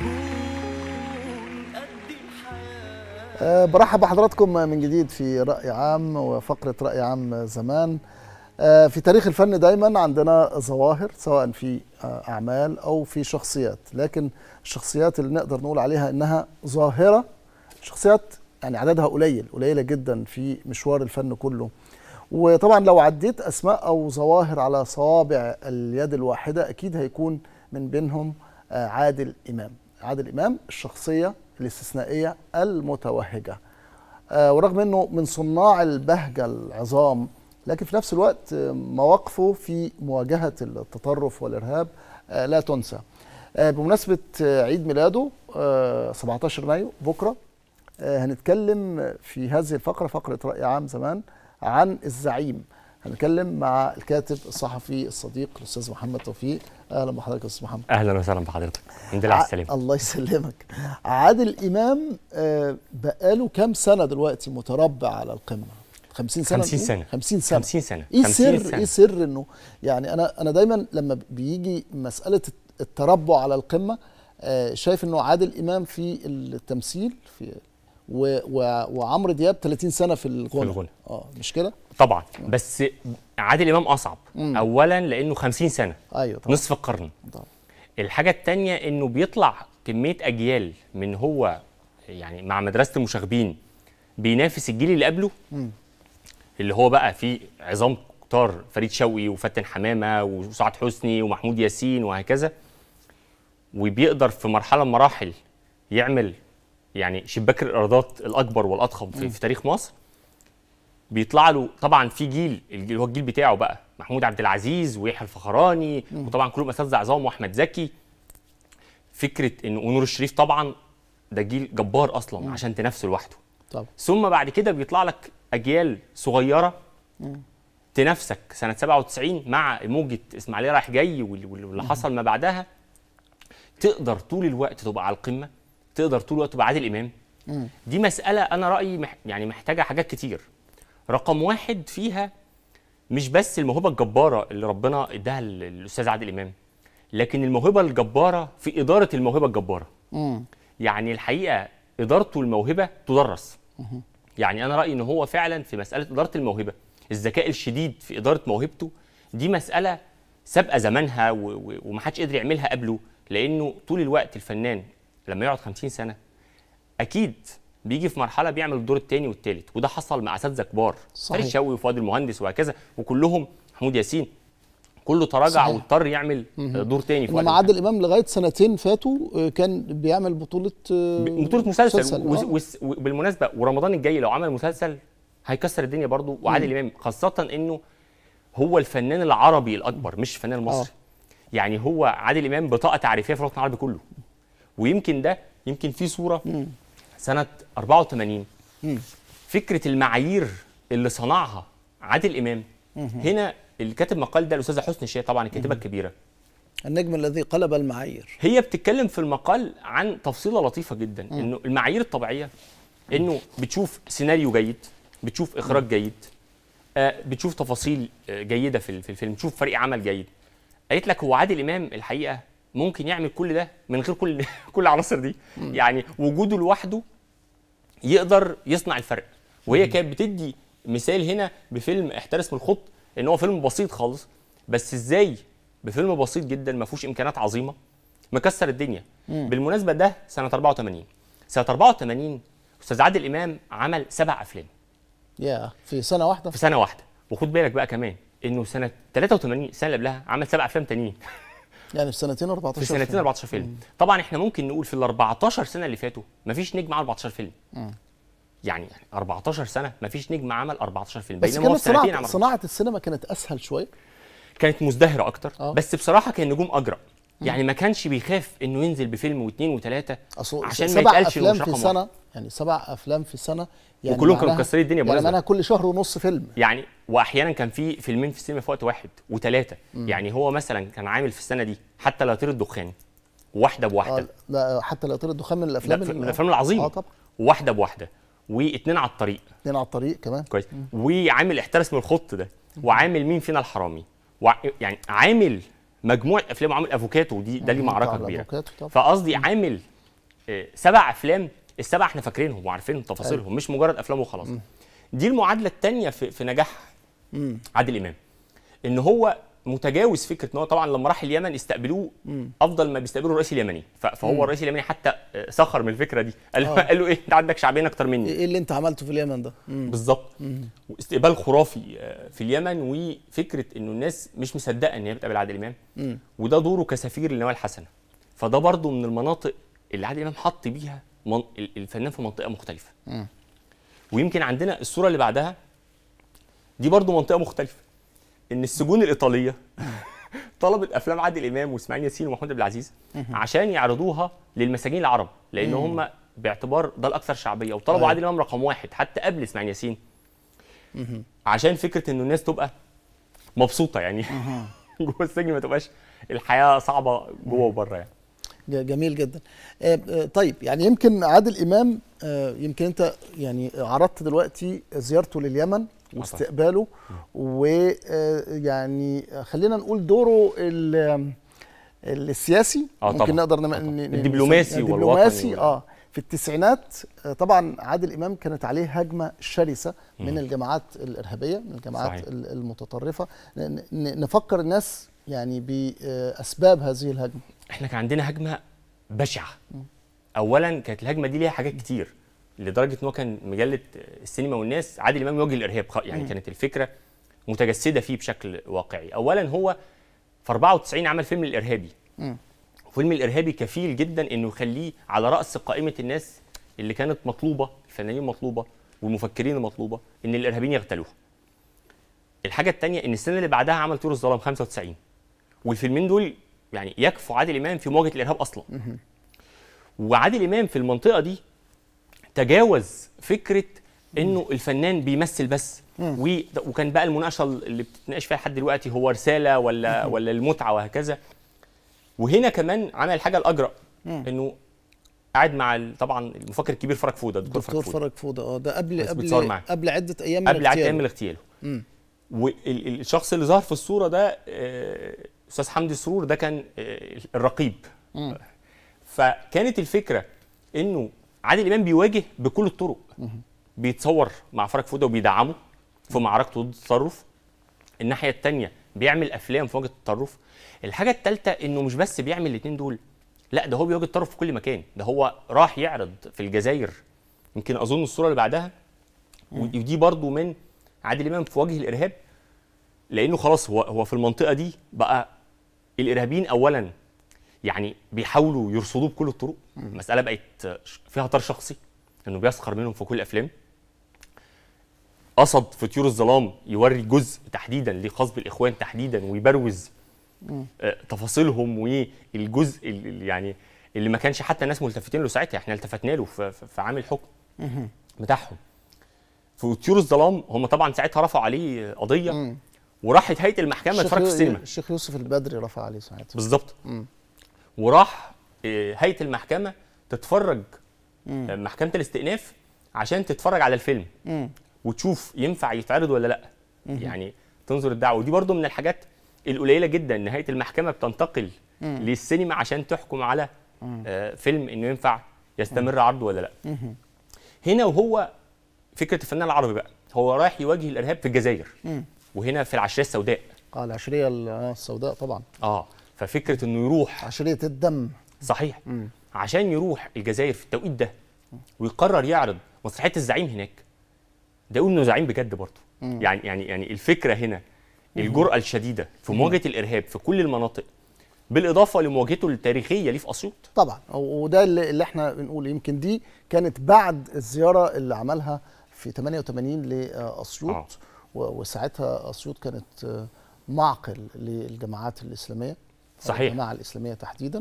تكون قد الحياه أه برحب بحضراتكم من جديد في رأي عام وفقرة رأي عام زمان أه في تاريخ الفن دايما عندنا ظواهر سواء في أعمال أو في شخصيات لكن الشخصيات اللي نقدر نقول عليها إنها ظاهرة شخصيات يعني عددها قليل قليلة جدا في مشوار الفن كله وطبعا لو عديت أسماء أو ظواهر على صوابع اليد الواحدة أكيد هيكون من بينهم عادل إمام عادل إمام الشخصية الاستثنائية المتوهجة آه ورغم أنه من صناع البهجة العظام لكن في نفس الوقت مواقفه في مواجهة التطرف والإرهاب آه لا تنسى آه بمناسبة عيد ميلاده 17 مايو بكرة هنتكلم في هذه الفقرة فقرة رأي عام زمان عن الزعيم هنتكلم مع الكاتب الصحفي الصديق الاستاذ محمد توفيق اهلا بحضرتك يا استاذ محمد اهلا وسهلا بحضرتك الحمد لله على السلامه الله يسلمك عادل امام بقاله كام سنه دلوقتي متربع على القمه 50 سنه 50 سنه 50 سنه 50 سنه ايه 50 سر ايه سر انه يعني انا انا دايما لما بيجي مساله التربع على القمه شايف انه عادل امام في التمثيل في و و وعمرو دياب 30 سنه في الغنى في الغنى اه مش كده طبعا بس عادل امام اصعب مم. اولا لانه 50 سنه ايوه طبعا نصف القرن طبعا الحاجه الثانيه انه بيطلع كميه اجيال من هو يعني مع مدرسه المشاغبين بينافس الجيل اللي قبله مم. اللي هو بقى فيه عظام كتار فريد شوقي وفاتن حمامه وسعاد حسني ومحمود ياسين وهكذا وبيقدر في مرحله من المراحل يعمل يعني شباك الايرادات الاكبر والاضخم في, مم. في تاريخ مصر بيطلع له طبعا في جيل اللي هو الجيل بتاعه بقى محمود عبد العزيز ويحيى الفخراني مم. وطبعا كلهم اساتذه عظام واحمد زكي فكره انه ونور الشريف طبعا ده جيل جبار اصلا مم. عشان تنافسه لوحده طبعا ثم بعد كده بيطلع لك اجيال صغيره مم. تنافسك سنه 97 مع موجه اسماعيليه رايح جاي وال- وال- واللي حصل ما بعدها تقدر طول الوقت تبقى على القمه تقدر طول الوقت تبقى عادل امام مم. دي مساله انا رايي مح يعني محتاجه حاجات كتير رقم واحد فيها مش بس الموهبه الجباره اللي ربنا اداها لل- للاستاذ عادل امام لكن الموهبه الجباره في اداره الموهبه الجباره مم. يعني الحقيقه ادارته الموهبه تدرس مهم. يعني انا رايي ان هو فعلا في مساله اداره الموهبه الذكاء الشديد في اداره موهبته دي مساله سابقه زمانها و- و- ومحدش قدر يعملها قبله لانه طول الوقت الفنان لما يقعد 50 سنه اكيد بيجي في مرحله بيعمل الدور الثاني والثالث وده حصل مع اساتذه كبار صحيح. فريد شوقي وفؤاد المهندس وهكذا وكلهم محمود ياسين كله تراجع صحيح. واضطر يعمل مهم. دور تاني في وقت انما عادل امام لغايه سنتين فاتوا آه، كان بيعمل بطوله آه، بطولة مسلسل, آه. وس- وبالمناسبة ورمضان الجاي لو عمل مسلسل هيكسر الدنيا برضو وعادل امام خاصة انه هو الفنان العربي الاكبر مش الفنان المصري يعني هو عادل امام بطاقة تعريفية في الوطن العربي كله ويمكن ده يمكن في صورة سنة 84 مم. فكرة المعايير اللي صنعها عادل امام مهم. هنا اللي كاتب مقال ده الاستاذة حسن الشيخ طبعا الكاتبة الكبيرة النجم الذي قلب المعايير هي بتتكلم في المقال عن تفصيله لطيفه جدا مم. انه المعايير الطبيعيه انه بتشوف سيناريو جيد بتشوف اخراج جيد آه بتشوف تفاصيل آه جيده في ال- في الفيلم تشوف فريق عمل جيد قالت لك هو عادل امام الحقيقه ممكن يعمل كل ده من غير كل كل العناصر دي مم. يعني وجوده لوحده يقدر يصنع الفرق وهي كانت بتدي مثال هنا بفيلم احترس من الخط ان هو فيلم بسيط خالص بس ازاي بفيلم بسيط جدا ما فيهوش امكانيات عظيمه مكسر الدنيا مم. بالمناسبه ده سنه 84 سنه 84 استاذ عادل امام عمل سبع افلام يا في سنه واحده في سنه واحده وخد بالك بقى كمان انه سنه 83 السنه اللي قبلها عمل سبع افلام تانيين يعني في سنتين 14 في سنتين فيلم. 14 فيلم طبعا احنا ممكن نقول في ال 14 سنه اللي فاتوا مفيش نجم عمل 14 فيلم مم. يعني 14 سنه مفيش نجم عمل 14 فيلم بس بينما هو كانت في سنتين صناعه عمل صناعه السينما كانت اسهل شويه كانت مزدهره اكتر آه. بس بصراحه كان نجوم اجرأ يعني ما كانش بيخاف انه ينزل بفيلم واثنين وثلاثه أصل عشان ما سبع يتقالش إنه افلام مش في رقم سنه واحد. يعني سبع افلام في سنه يعني وكلهم كانوا معناها- مكسرين الدنيا يعني بالمناسبة. معناها كل شهر ونص فيلم يعني واحيانا كان في فيلمين في السينما في وقت واحد وثلاثه مم. يعني هو مثلا كان عامل في السنه دي حتى لا يطير الدخان واحده بواحده آه لا حتى لا يطير الدخان من لا الافلام في- ال- من الافلام العظيمه اه طبعا واحده بواحده واثنين على الطريق اتنين على الطريق كمان كويس وعامل احترس من الخط ده وعامل مين فينا الحرامي وع... يعني عامل مجموعه افلام وعامل افوكاتو دي ده ليه مم، معركه طبعاً، كبيره أفوكاتو طبعاً. فقصدي عامل آه، سبع افلام السبع احنا فاكرينهم وعارفينهم تفاصيلهم مش مجرد افلام وخلاص دي المعادله الثانيه في, في نجاح مم. عادل امام ان هو متجاوز فكره ان هو طبعا لما راح اليمن استقبلوه مم. افضل ما بيستقبلوا الرئيس اليمني ف- مم. فهو الرئيس اليمني حتى آه، سخر من الفكره دي قال له آه. قال له ايه انت عندك شعبين اكتر مني ايه اللي انت عملته في اليمن ده مم. بالظبط مم. واستقبال خرافي آه، في اليمن وفكره انه الناس مش مصدقه ان هي بتقابل عادل امام مم. وده دوره كسفير للنوايا الحسنه فده برضو من المناطق اللي عادل امام حط بيها من... ال- الفنان في منطقه مختلفه مم. ويمكن عندنا الصوره اللي بعدها دي برضو منطقه مختلفه ان السجون الايطاليه طلبت افلام عادل امام واسماعيل ياسين ومحمود عبد العزيز مهم. عشان يعرضوها للمساجين العرب لان مم. هم باعتبار ده الاكثر شعبيه وطلبوا أيوة. عادل امام رقم واحد حتى قبل اسماعيل ياسين مهم. عشان فكره انه الناس تبقى مبسوطه يعني جوه السجن ما تبقاش الحياه صعبه جوه وبره يعني ج- جميل جدا آه، آه، طيب يعني يمكن عادل امام آه، يمكن انت يعني عرضت دلوقتي زيارته لليمن واستقباله ويعني خلينا نقول دوره ال- السياسي آه، ممكن طبعاً. نقدر نم... آه، طبعاً. ن- ن- الدبلوماسي نسميه- والوطني الدبلوماسي وال- اه في التسعينات آه، طبعا عادل امام كانت عليه هجمه شرسه من مم. الجماعات الارهابيه من الجماعات صحيح. ال- المتطرفه ن- ن- نفكر الناس يعني باسباب هذه الهجمه احنا كان عندنا هجمه بشعه اولا كانت الهجمه دي ليها حاجات كتير لدرجه ان هو كان مجله السينما والناس عادل امام يواجه الارهاب خ- يعني مم. كانت الفكره متجسده فيه بشكل واقعي اولا هو في 94 عمل فيلم الارهابي فيلم الارهابي كفيل جدا انه يخليه على راس قائمه الناس اللي كانت مطلوبه الفنانين مطلوبه والمفكرين المطلوبه ان الارهابيين يغتالوها الحاجه الثانيه ان السنه اللي بعدها عمل طيور الظلام 95 والفيلمين دول يعني يكفوا عادل امام في مواجهه الارهاب اصلا وعادل امام في المنطقه دي تجاوز فكره انه الفنان بيمثل بس و- وكان بقى المناقشه اللي بتتناقش فيها لحد دلوقتي هو رساله ولا ولا المتعه وهكذا وهنا كمان عمل الحاجه الاجرأ انه قاعد مع ال- طبعا المفكر الكبير فرج فوده الدكتور دكتور فرج فوده فرج فوده اه ده قبل بس بيتصور قبل معاه. قبل عده ايام من قبل عدد اغتياله. ايام من اغتياله مم. والشخص اللي ظهر في الصوره ده آه، استاذ حمدي سرور ده كان آه، الرقيب مم. فكانت الفكره انه عادل امام بيواجه بكل الطرق بيتصور مع فرج فوده وبيدعمه في معركته ضد التطرف الناحيه الثانيه بيعمل افلام في مواجهه التطرف الحاجه الثالثه انه مش بس بيعمل الاثنين دول لا ده هو بيواجه التطرف في كل مكان ده هو راح يعرض في الجزائر يمكن اظن الصوره اللي بعدها ودي برضو من عادل امام في وجه الارهاب لانه خلاص هو هو في المنطقه دي بقى الارهابيين اولا يعني بيحاولوا يرصدوه بكل الطرق المساله بقت فيها طار شخصي انه بيسخر منهم في كل الافلام قصد في طيور الظلام يوري جزء تحديدا لقصب الاخوان تحديدا ويبروز آه، تفاصيلهم والجزء اللي يعني اللي ما كانش حتى الناس ملتفتين له ساعتها احنا التفتنا له في, في في عام الحكم بتاعهم في طيور الظلام هم طبعا ساعتها رفعوا عليه قضيه وراحت هيئه المحكمه الشيخ اتفرج في يو- السينما الشيخ يوسف البدري رفع عليه ساعتها بالظبط مم. وراح آه، هيئه المحكمه تتفرج مم. آه، محكمه الاستئناف عشان تتفرج على الفيلم مم. وتشوف ينفع يتعرض ولا لا مهم. يعني تنظر الدعوه ودي برضو من الحاجات القليله جدا ان هيئه المحكمه بتنتقل مم. للسينما عشان تحكم على مم. آه، فيلم انه ينفع يستمر عرضه ولا لا مهم. هنا وهو فكره الفنان العربي بقى هو رايح يواجه الارهاب في الجزائر مم. وهنا في العشريه السوداء اه العشريه ال- آه، السوداء طبعا اه ففكره انه يروح عشريه الدم صحيح مم. عشان يروح الجزائر في التوقيت ده ويقرر يعرض مسرحيه الزعيم هناك ده يقول انه زعيم بجد برضه مم. يعني يعني يعني الفكره هنا الجرأه الشديده في مواجهه الارهاب في كل المناطق بالاضافه لمواجهته التاريخيه ليه في اسيوط طبعا وده اللي, اللي احنا بنقول يمكن دي كانت بعد الزياره اللي عملها في 88 لاسيوط آه. و- وساعتها اسيوط كانت آه، معقل للجماعات الاسلاميه صحيح. الجماعه الاسلاميه تحديدا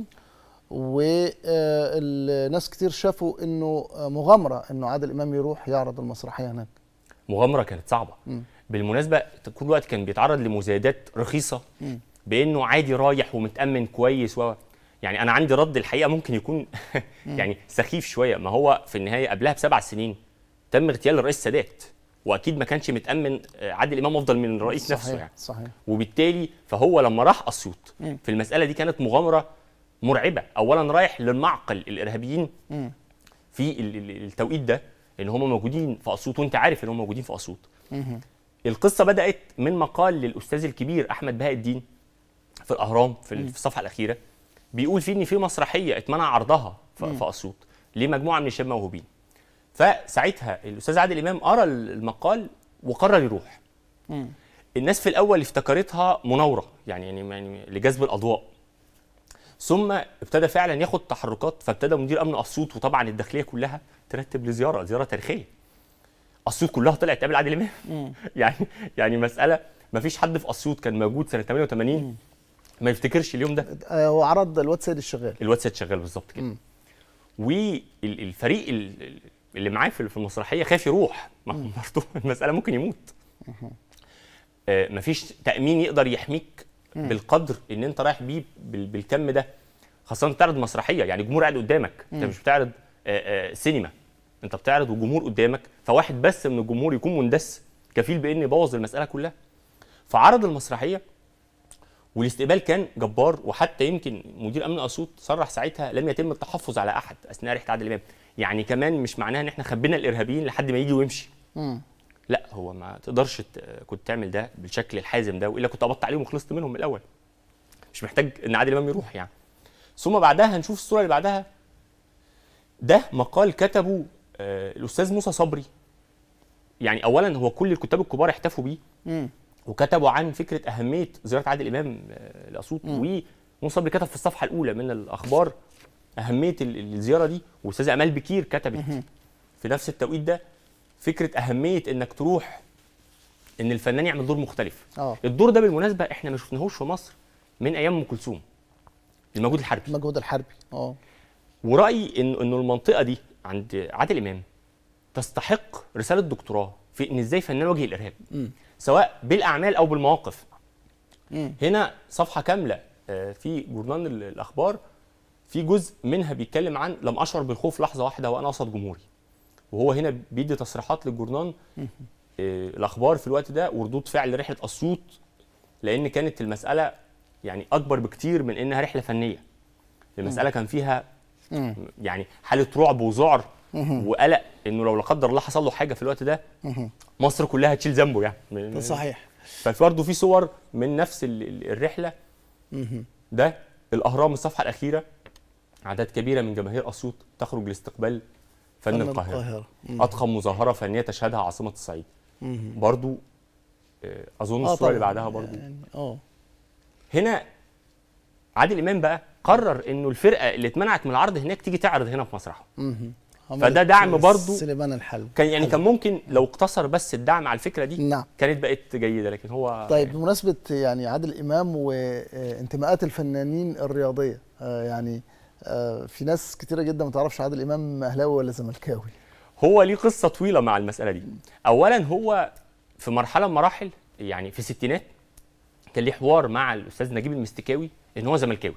والناس كتير شافوا انه آه، مغامره انه عادل امام يروح يعرض المسرحيه هناك مغامره كانت صعبه مم. بالمناسبه كل وقت كان بيتعرض لمزايدات رخيصه مم. بانه عادي رايح ومتامن كويس و يعني انا عندي رد الحقيقه ممكن يكون يعني سخيف شويه ما هو في النهايه قبلها بسبع سنين تم اغتيال الرئيس السادات واكيد ما كانش متامن آه، عادل امام افضل من الرئيس نفسه صحيح يعني صحيح وبالتالي فهو لما راح اسيوط مم. في المساله دي كانت مغامره مرعبه اولا رايح للمعقل الارهابيين مم. في ال- ال- التوقيت ده ان هم موجودين في اسيوط وانت عارف ان هم موجودين في اسيوط مهم. القصه بدات من مقال للاستاذ الكبير احمد بهاء الدين في الاهرام في ال- في الصفحه الاخيره بيقول فيه ان في مسرحيه اتمنع عرضها في مم. في اسيوط لمجموعه من الشباب موهوبين فساعتها الاستاذ عادل امام قرا المقال وقرر يروح مم. الناس في الاول افتكرتها مناوره يعني يعني يعني لجذب الاضواء ثم ابتدى فعلا ياخد تحركات فابتدى مدير امن اسيوط وطبعا الداخليه كلها ترتب لزياره زياره تاريخيه اسيوط كلها طلعت تقابل عادل امام مم. يعني يعني مساله ما فيش حد في اسيوط كان موجود سنه 88 ما يفتكرش اليوم ده آه، هو عرض الواد سيد الشغال الواد سيد شغال بالظبط كده مم. والفريق ال- اللي معاه في في المسرحيه خاف يروح ما هو برضه المساله ممكن يموت آه، مفيش تامين يقدر يحميك مم. بالقدر ان انت رايح بيه بال- بالكم ده خاصه بتعرض مسرحيه يعني الجمهور قاعد قدامك انت مم. مش بتعرض آه، آه، سينما انت بتعرض والجمهور قدامك فواحد بس من الجمهور يكون مندس كفيل بان يبوظ المساله كلها فعرض المسرحيه والاستقبال كان جبار وحتى يمكن مدير امن اسيوط صرح ساعتها لم يتم التحفظ على احد اثناء رحله عادل امام يعني كمان مش معناها ان احنا خبينا الارهابيين لحد ما يجي ويمشي مم. لا هو ما تقدرش ت- كنت تعمل ده بالشكل الحازم ده والا كنت قبضت عليهم وخلصت منهم من الاول مش محتاج ان عادل امام يروح يعني ثم بعدها هنشوف الصوره اللي بعدها ده مقال كتبه آه، الاستاذ موسى صبري يعني اولا هو كل الكتاب الكبار احتفوا بيه مم. وكتبوا عن فكره اهميه زياره عادل امام آه، لاسيوط وموسى صبري كتب في الصفحه الاولى من الاخبار اهميه ال- الزياره دي واستاذه امال بكير كتبت في نفس التوقيت ده فكره اهميه انك تروح ان الفنان يعمل دور مختلف اه الدور ده بالمناسبه احنا ما شفناهوش في مصر من ايام ام كلثوم المجهود الحربي المجهود الحربي اه ورايي ان انه المنطقه دي عند عادل امام تستحق رساله دكتوراه في ان ازاي فنان واجه الارهاب مم. سواء بالاعمال او بالمواقف مم. هنا صفحه كامله آه، في جورنال ال- الاخبار في جزء منها بيتكلم عن لم اشعر بالخوف لحظه واحده وانا قصد جمهوري وهو هنا بيدي تصريحات للجورنال مم. آه، الاخبار في الوقت ده وردود فعل رحله اسيوط لان كانت المساله يعني اكبر بكتير من انها رحله فنيه المساله كان فيها مم. يعني حاله رعب وذعر مهم. وقلق انه لو لا قدر الله حصل له حاجه في الوقت ده مهم. مصر كلها هتشيل ذنبه يعني من- ده صحيح ففي برضه في صور من نفس ال- ال- الرحله مهم. ده الاهرام الصفحه الاخيره اعداد كبيره من جماهير اسيوط تخرج لاستقبال فن فن القاهره, القاهرة. مم. اضخم مظاهره فنيه تشهدها عاصمه الصعيد مهم. برضو آه، اظن آه الصوره اللي طبعاً. بعدها برضو يعني اه هنا عادل امام بقى قرر انه الفرقه اللي اتمنعت من العرض هناك تيجي تعرض هنا في مسرحه مهم. فده عملت دعم برضو سليمان الحلب كان يعني كان ممكن لو اقتصر بس الدعم على الفكره دي نعم كانت بقت جيده لكن هو طيب بمناسبة يعني عادل إمام وانتماءات الفنانين الرياضية آه، يعني آه، في ناس كتيرة جدا ما تعرفش عادل إمام أهلاوي ولا زملكاوي هو ليه قصه طويله مع المساله دي اولا هو في مرحله من مراحل يعني في الستينات كان ليه حوار مع الاستاذ نجيب المستكاوي ان هو زملكاوي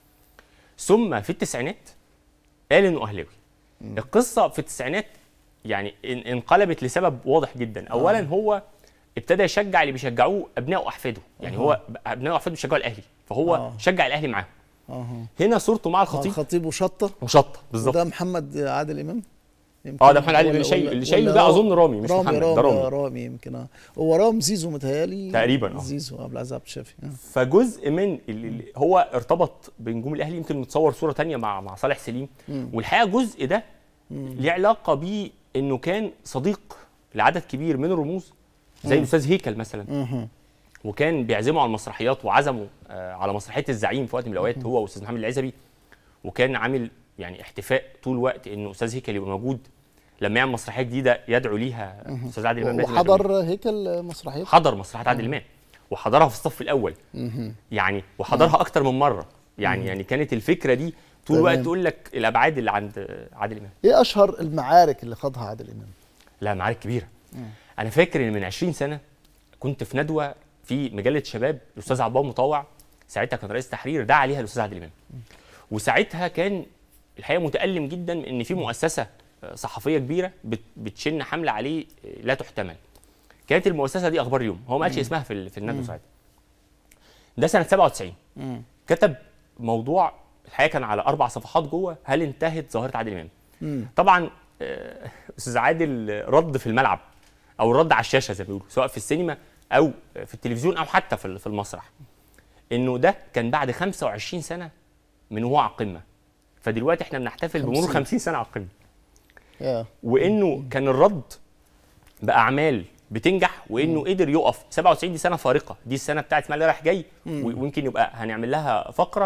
ثم في التسعينات قال انه اهلاوي القصه في التسعينات يعني ان- انقلبت لسبب واضح جدا اولا آه. هو ابتدى يشجع اللي بيشجعوه ابنائه واحفاده يعني أها. هو ابنائه واحفاده بيشجعوا الاهلي فهو آه. شجع الاهلي معاهم أها. هنا صورته مع مع الخطيب الخطيب وشطة وشطه بالظبط وده محمد عادل إمام يمكن اه ده محمد عادل ولا- اللي شايله ولا- اللي شايله ولا ده را- اظن رامي مش رامي محمد رامي ده رامي, رامي رامي يمكن اه هو رام زيزو متهيألي تقريباً، آه. زيزو عبد العزيز عبد الشافي آه. فجزء من اللي هو ارتبط بنجوم الاهلي يمكن متصور صوره تانية مع مع صالح سليم مم. والحقيقه الجزء ده مم. ليه علاقه بيه انه كان صديق لعدد كبير من الرموز زي مم. الاستاذ هيكل مثلا مهم. وكان بيعزمه على المسرحيات وعزمه آه، على مسرحيه الزعيم في وقت من الاوقات هو واستاذ محمد العزبي وكان عامل يعني احتفاء طول الوقت انه استاذ هيكل يبقى موجود لما يعمل مسرحيه جديده يدعو ليها مهم. استاذ عادل امام لازم يدعو ليها. وحضر هيكل مسرحية حضر مسرحيه عادل امام وحضرها في الصف الاول مهم. يعني وحضرها اكتر من مره يعني يعني كانت الفكره دي طول تمام. الوقت تقول لك الابعاد اللي عند عادل امام ايه اشهر المعارك اللي خاضها عادل امام لا معارك كبيره مم. انا فاكر ان من 20 سنه كنت في ندوه في مجله شباب الاستاذ عبد الله مطوع ساعتها كان رئيس تحرير دعا عليها الاستاذ عادل امام وساعتها كان الحقيقه متالم جدا من ان في مؤسسه آه، صحفيه كبيره بت- بتشن حمله عليه آه، لا تحتمل كانت المؤسسه دي اخبار اليوم هو ما قالش مم. اسمها في ال- في الندوه مم. ساعتها ده سنه 97 مم. كتب موضوع الحقيقه كان على اربع صفحات جوه هل انتهت ظاهره عادل امام مم. طبعا آه، استاذ عادل رد في الملعب او الرد على الشاشه زي ما بيقولوا سواء في السينما او في التلفزيون او حتى في في المسرح انه ده كان بعد 25 سنه من وهو على القمه فدلوقتي احنا بنحتفل بمرور 50. 50 سنه على القمه يا وانه كان الرد باعمال بتنجح وانه قدر يقف 97 دي سنه فارقه دي السنه بتاعت اسماعيليه رايح جاي مم. و- ويمكن يبقى هنعمل لها فقره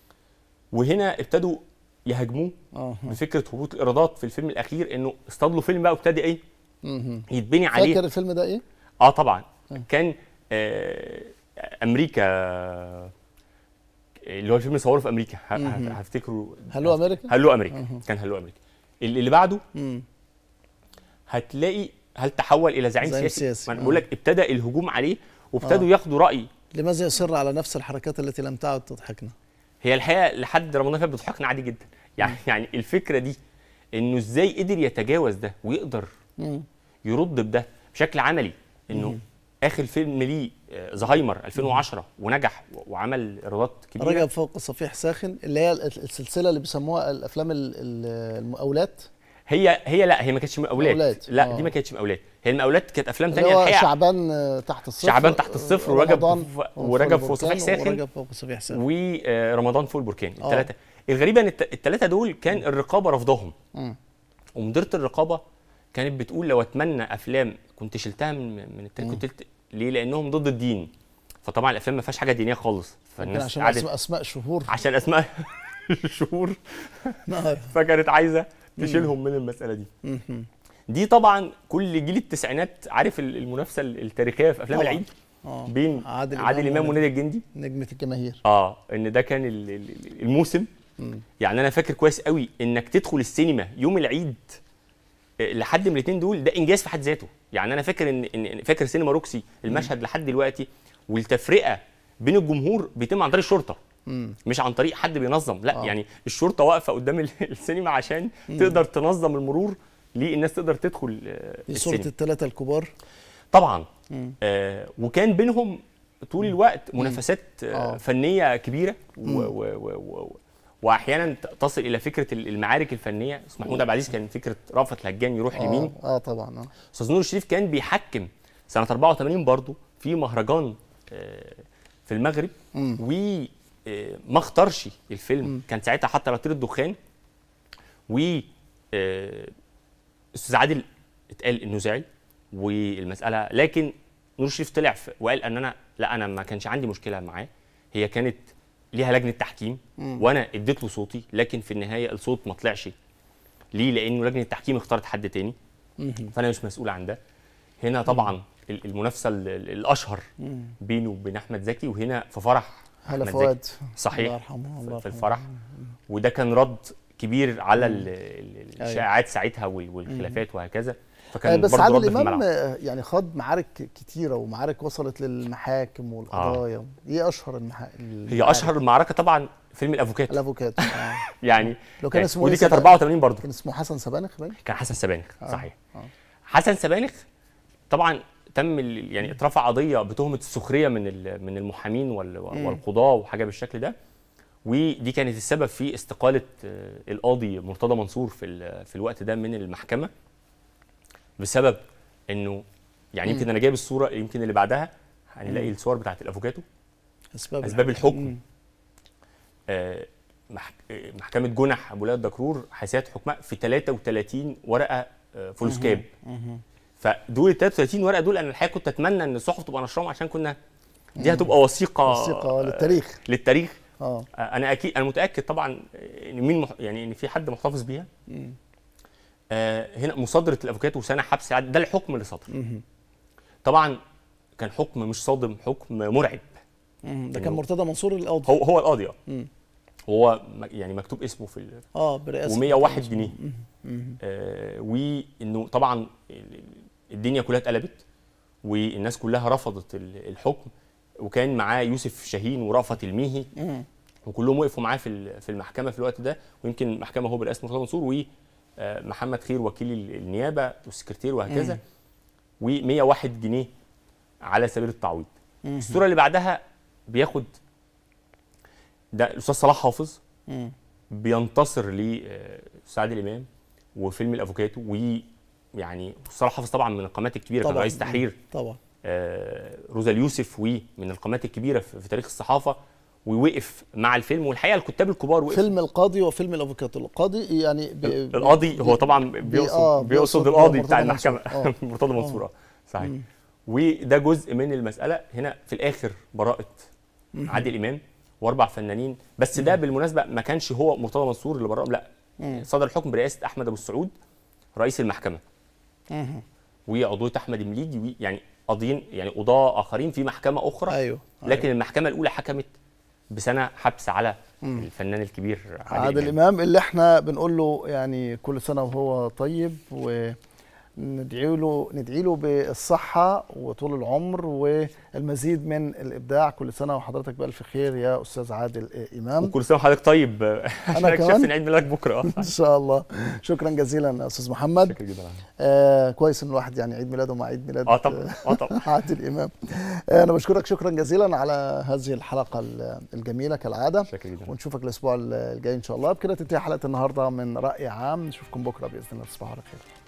وهنا ابتدوا يهاجموه اه بفكره هبوط الايرادات في الفيلم الاخير انه اصطاد فيلم بقى وابتدى ايه مهم. يتبني عليه فاكر الفيلم ده ايه؟ اه طبعا آه. كان آه امريكا اللي هو الفيلم اللي صوره في امريكا ه- مهم. ه- هفتكره هلو امريكا؟ هلو امريكا مهم. كان هلو امريكا اللي اللي بعده مم. هتلاقي هل تحول الى زعيم, زعيم سياسي, سياسي، ما أنا آه. بقول لك ابتدى الهجوم عليه وابتدوا آه. ياخدوا راي لماذا يصر على نفس الحركات التي لم تعد تضحكنا؟ هي الحقيقه لحد رمضان اللي فات بتضحكنا عادي جدا يعني يعني الفكره دي انه ازاي قدر يتجاوز ده ويقدر مم. يرد بده بشكل عملي انه مم. اخر فيلم ليه آه، زهايمر 2010 ونجح و- وعمل ايرادات كبيره رجب فوق صفيح ساخن اللي هي السلسله اللي بيسموها الافلام ال- ال- المقاولات هي هي لا هي ما كانتش مقاولات مقاولات، لا آه. دي ما كانتش مقاولات هي المقاولات كانت افلام اللي تانية هو الحقيقه شعبان آه، تحت الصفر شعبان تحت الصفر آه، ورجب رمضان ف- فوق ورجب فوق البركان صفيح ساخن ورجب فوق صفيح ساخن ورمضان فوق البركان آه. الثلاثه الغريبه ان الت- التلاته دول كان الرقابه رفضهم مم. ومديره الرقابه كانت بتقول لو اتمنى افلام كنت شلتها من من التاريخ كنت قلت ليه لانهم ضد الدين فطبعا الافلام ما فيهاش حاجه دينيه خالص يمكن فالناس عشان قعدت اسماء, أسماء شهور عشان اسماء شهور نعم. فكانت عايزه مم. تشيلهم من المساله دي مهم. دي طبعا كل جيل التسعينات عارف ال- المنافسه التاريخيه في افلام طبعاً. العيد آه. بين عادل عادل, عادل إمام امام ونادي- ونادي الجندي نجمه الجماهير اه ان ده كان ال- ال- الموسم مم. يعني انا فاكر كويس قوي انك تدخل السينما يوم العيد آه، لحد من الاثنين دول ده انجاز في حد ذاته يعني انا فاكر ان إن- فاكر سينما روكسي المشهد لحد دلوقتي والتفرقه بين الجمهور بيتم عن طريق الشرطه مم. مش عن طريق حد بينظم لا آه. آه. يعني الشرطه واقفه قدام ال- السينما عشان مم. تقدر تنظم المرور للناس تقدر تدخل آه، دي صوره السينما الثلاثه الكبار طبعا مم. آه وكان بينهم طول الوقت منافسات آه آه. فنيه كبيره و مم. و و و واحيانا ت- تصل الى فكره ال- المعارك الفنيه استاذ محمود عبد العزيز كان فكره رأفت الهجان يروح اه يمين اه طبعا اه استاذ نور الشريف كان بيحكم سنه 84 برضه في مهرجان آه، في المغرب مم. وما اختارش الفيلم كان ساعتها حتى رطير الدخان و آه، استاذ عادل اتقال انه زعل والمساله لكن نور الشريف طلع في- وقال ان انا لا انا ما كانش عندي مشكله معاه هي كانت ليها لجنه تحكيم مم. وانا اديت له صوتي لكن في النهايه الصوت ما طلعش ليه لانه لجنه التحكيم اختارت حد تاني مهم. فانا مش مسؤول عن ده هنا طبعا ال- المنافسه ال- ال- الاشهر مم. بينه وبين احمد زكي وهنا في فرح هلا أحمد فؤاد زكي. الله صحيح يرحمه الله في يرحمه. الفرح وده كان رد كبير على ال- ال- أيوة. الشائعات ساعتها وال- والخلافات وهكذا آه، فكان بس برضه عادل رد في امام الملعب آه، يعني خاض معارك كتيره ومعارك وصلت للمحاكم والقضايا ايه اشهر المحا... هي اشهر معركه طبعا فيلم الافوكاتو الافوكات آه. يعني لو كان يعني اسمه ودي إيه كانت سبق- 84 برضه كان اسمه حسن سبانخ باين كان حسن سبانخ آه. صحيح آه. حسن سبانخ طبعا تم ال- يعني اترفع قضيه بتهمه السخريه من ال- من المحامين وال- مم. والقضاه وحاجه بالشكل ده ودي كانت السبب في استقاله آه، القاضي مرتضى منصور في ال- في الوقت ده من المحكمه بسبب انه يعني مم. يمكن انا جايب الصوره يمكن اللي بعدها هنلاقي مم. الصور بتاعت الافوكاتو اسباب اسباب الحكم. الحكم آه، مح- آه، محكمه جنح ابو لاد دكرور حيثيات حكمها في 33 ورقه آه، فلوسكاب مهم. فدول ال 33 ورقه دول انا الحقيقه كنت اتمنى ان الصحف تبقى نشرهم عشان كنا دي هتبقى وثيقه وثيقة للتاريخ. للتاريخ اه آه، انا اكيد انا متاكد طبعا ان مين مح... يعني ان في حد محتفظ بيها مم. آه، هنا مصادره الافوكاتو وسنه حبس عاد- ده الحكم اللي صدر مهم. طبعا كان حكم مش صادم حكم مرعب مم. ده إنه- كان مرتضى منصور القاضي هو هو القاضي اه مم. هو م- يعني مكتوب اسمه في ال... اه برئاسه و101 مرتضى منصور. جنيه مم. مم. آه وانه طبعا ال- الدنيا كلها اتقلبت والناس كلها رفضت ال- الحكم وكان معاه يوسف شاهين ورأفت الميهي مم. وكلهم وقفوا معاه في ال- في المحكمه في الوقت ده ويمكن المحكمه هو برئاسه مرتضى منصور ومحمد خير وكيل ال- النيابه والسكرتير وهكذا و101 جنيه على سبيل التعويض مم. الصوره اللي بعدها بياخد ده الاستاذ صلاح حافظ مم. بينتصر لاستاذ عادل امام وفيلم الافوكاتو ويعني صلاح حافظ طبعا من القامات الكبيره كان طبعاً. رئيس تحرير طبعا آه، روزا اليوسف ومن القامات الكبيره في في تاريخ الصحافه ووقف مع الفيلم والحقيقه الكتاب الكبار وقفوا فيلم القاضي وفيلم الافوكاتو القاضي يعني بي بي- القاضي هو طبعا بي- بيقصد آه، بيقصد بيقصد القاضي مرتضى بتاع منصور. المحكمه آه. مرتضى آه. منصور اه صحيح مم. وده جزء من المساله هنا في الاخر براءه مم. عادل امام واربع فنانين بس ده بالمناسبه ما كانش هو مرتضى منصور اللي برأهم لا مم. صدر الحكم برئاسه احمد ابو السعود رئيس المحكمه مهم. وعضويه احمد مليجي وي- يعني قاضيين يعني قضاه اخرين في محكمه اخرى ايوه لكن المحكمه الاولى حكمت بسنه حبس على مم. الفنان الكبير عادل, عادل امام امام اللي احنا بنقول له يعني كل سنه وهو طيب وندعي له ندعي له بالصحه وطول العمر والمزيد من الابداع كل سنه وحضرتك بالف خير يا استاذ عادل امام وكل سنه وحضرتك طيب عشان أنا اكتشفت كمان؟ ان عيد ميلادك بكره ان شاء الله شكرا جزيلا يا استاذ محمد شكرا جدا آه كويس ان الواحد يعني عيد ميلاده مع عيد ميلاد اه طبعا اه طبعا عادل امام آه انا بشكرك شكرا جزيلا على هذه الحلقه ال- الجميله كالعاده شكرا جدا ونشوفك الاسبوع الجاي ان شاء الله بكده تنتهي حلقه النهارده من راي عام نشوفكم بكره باذن الله تصبحوا على خير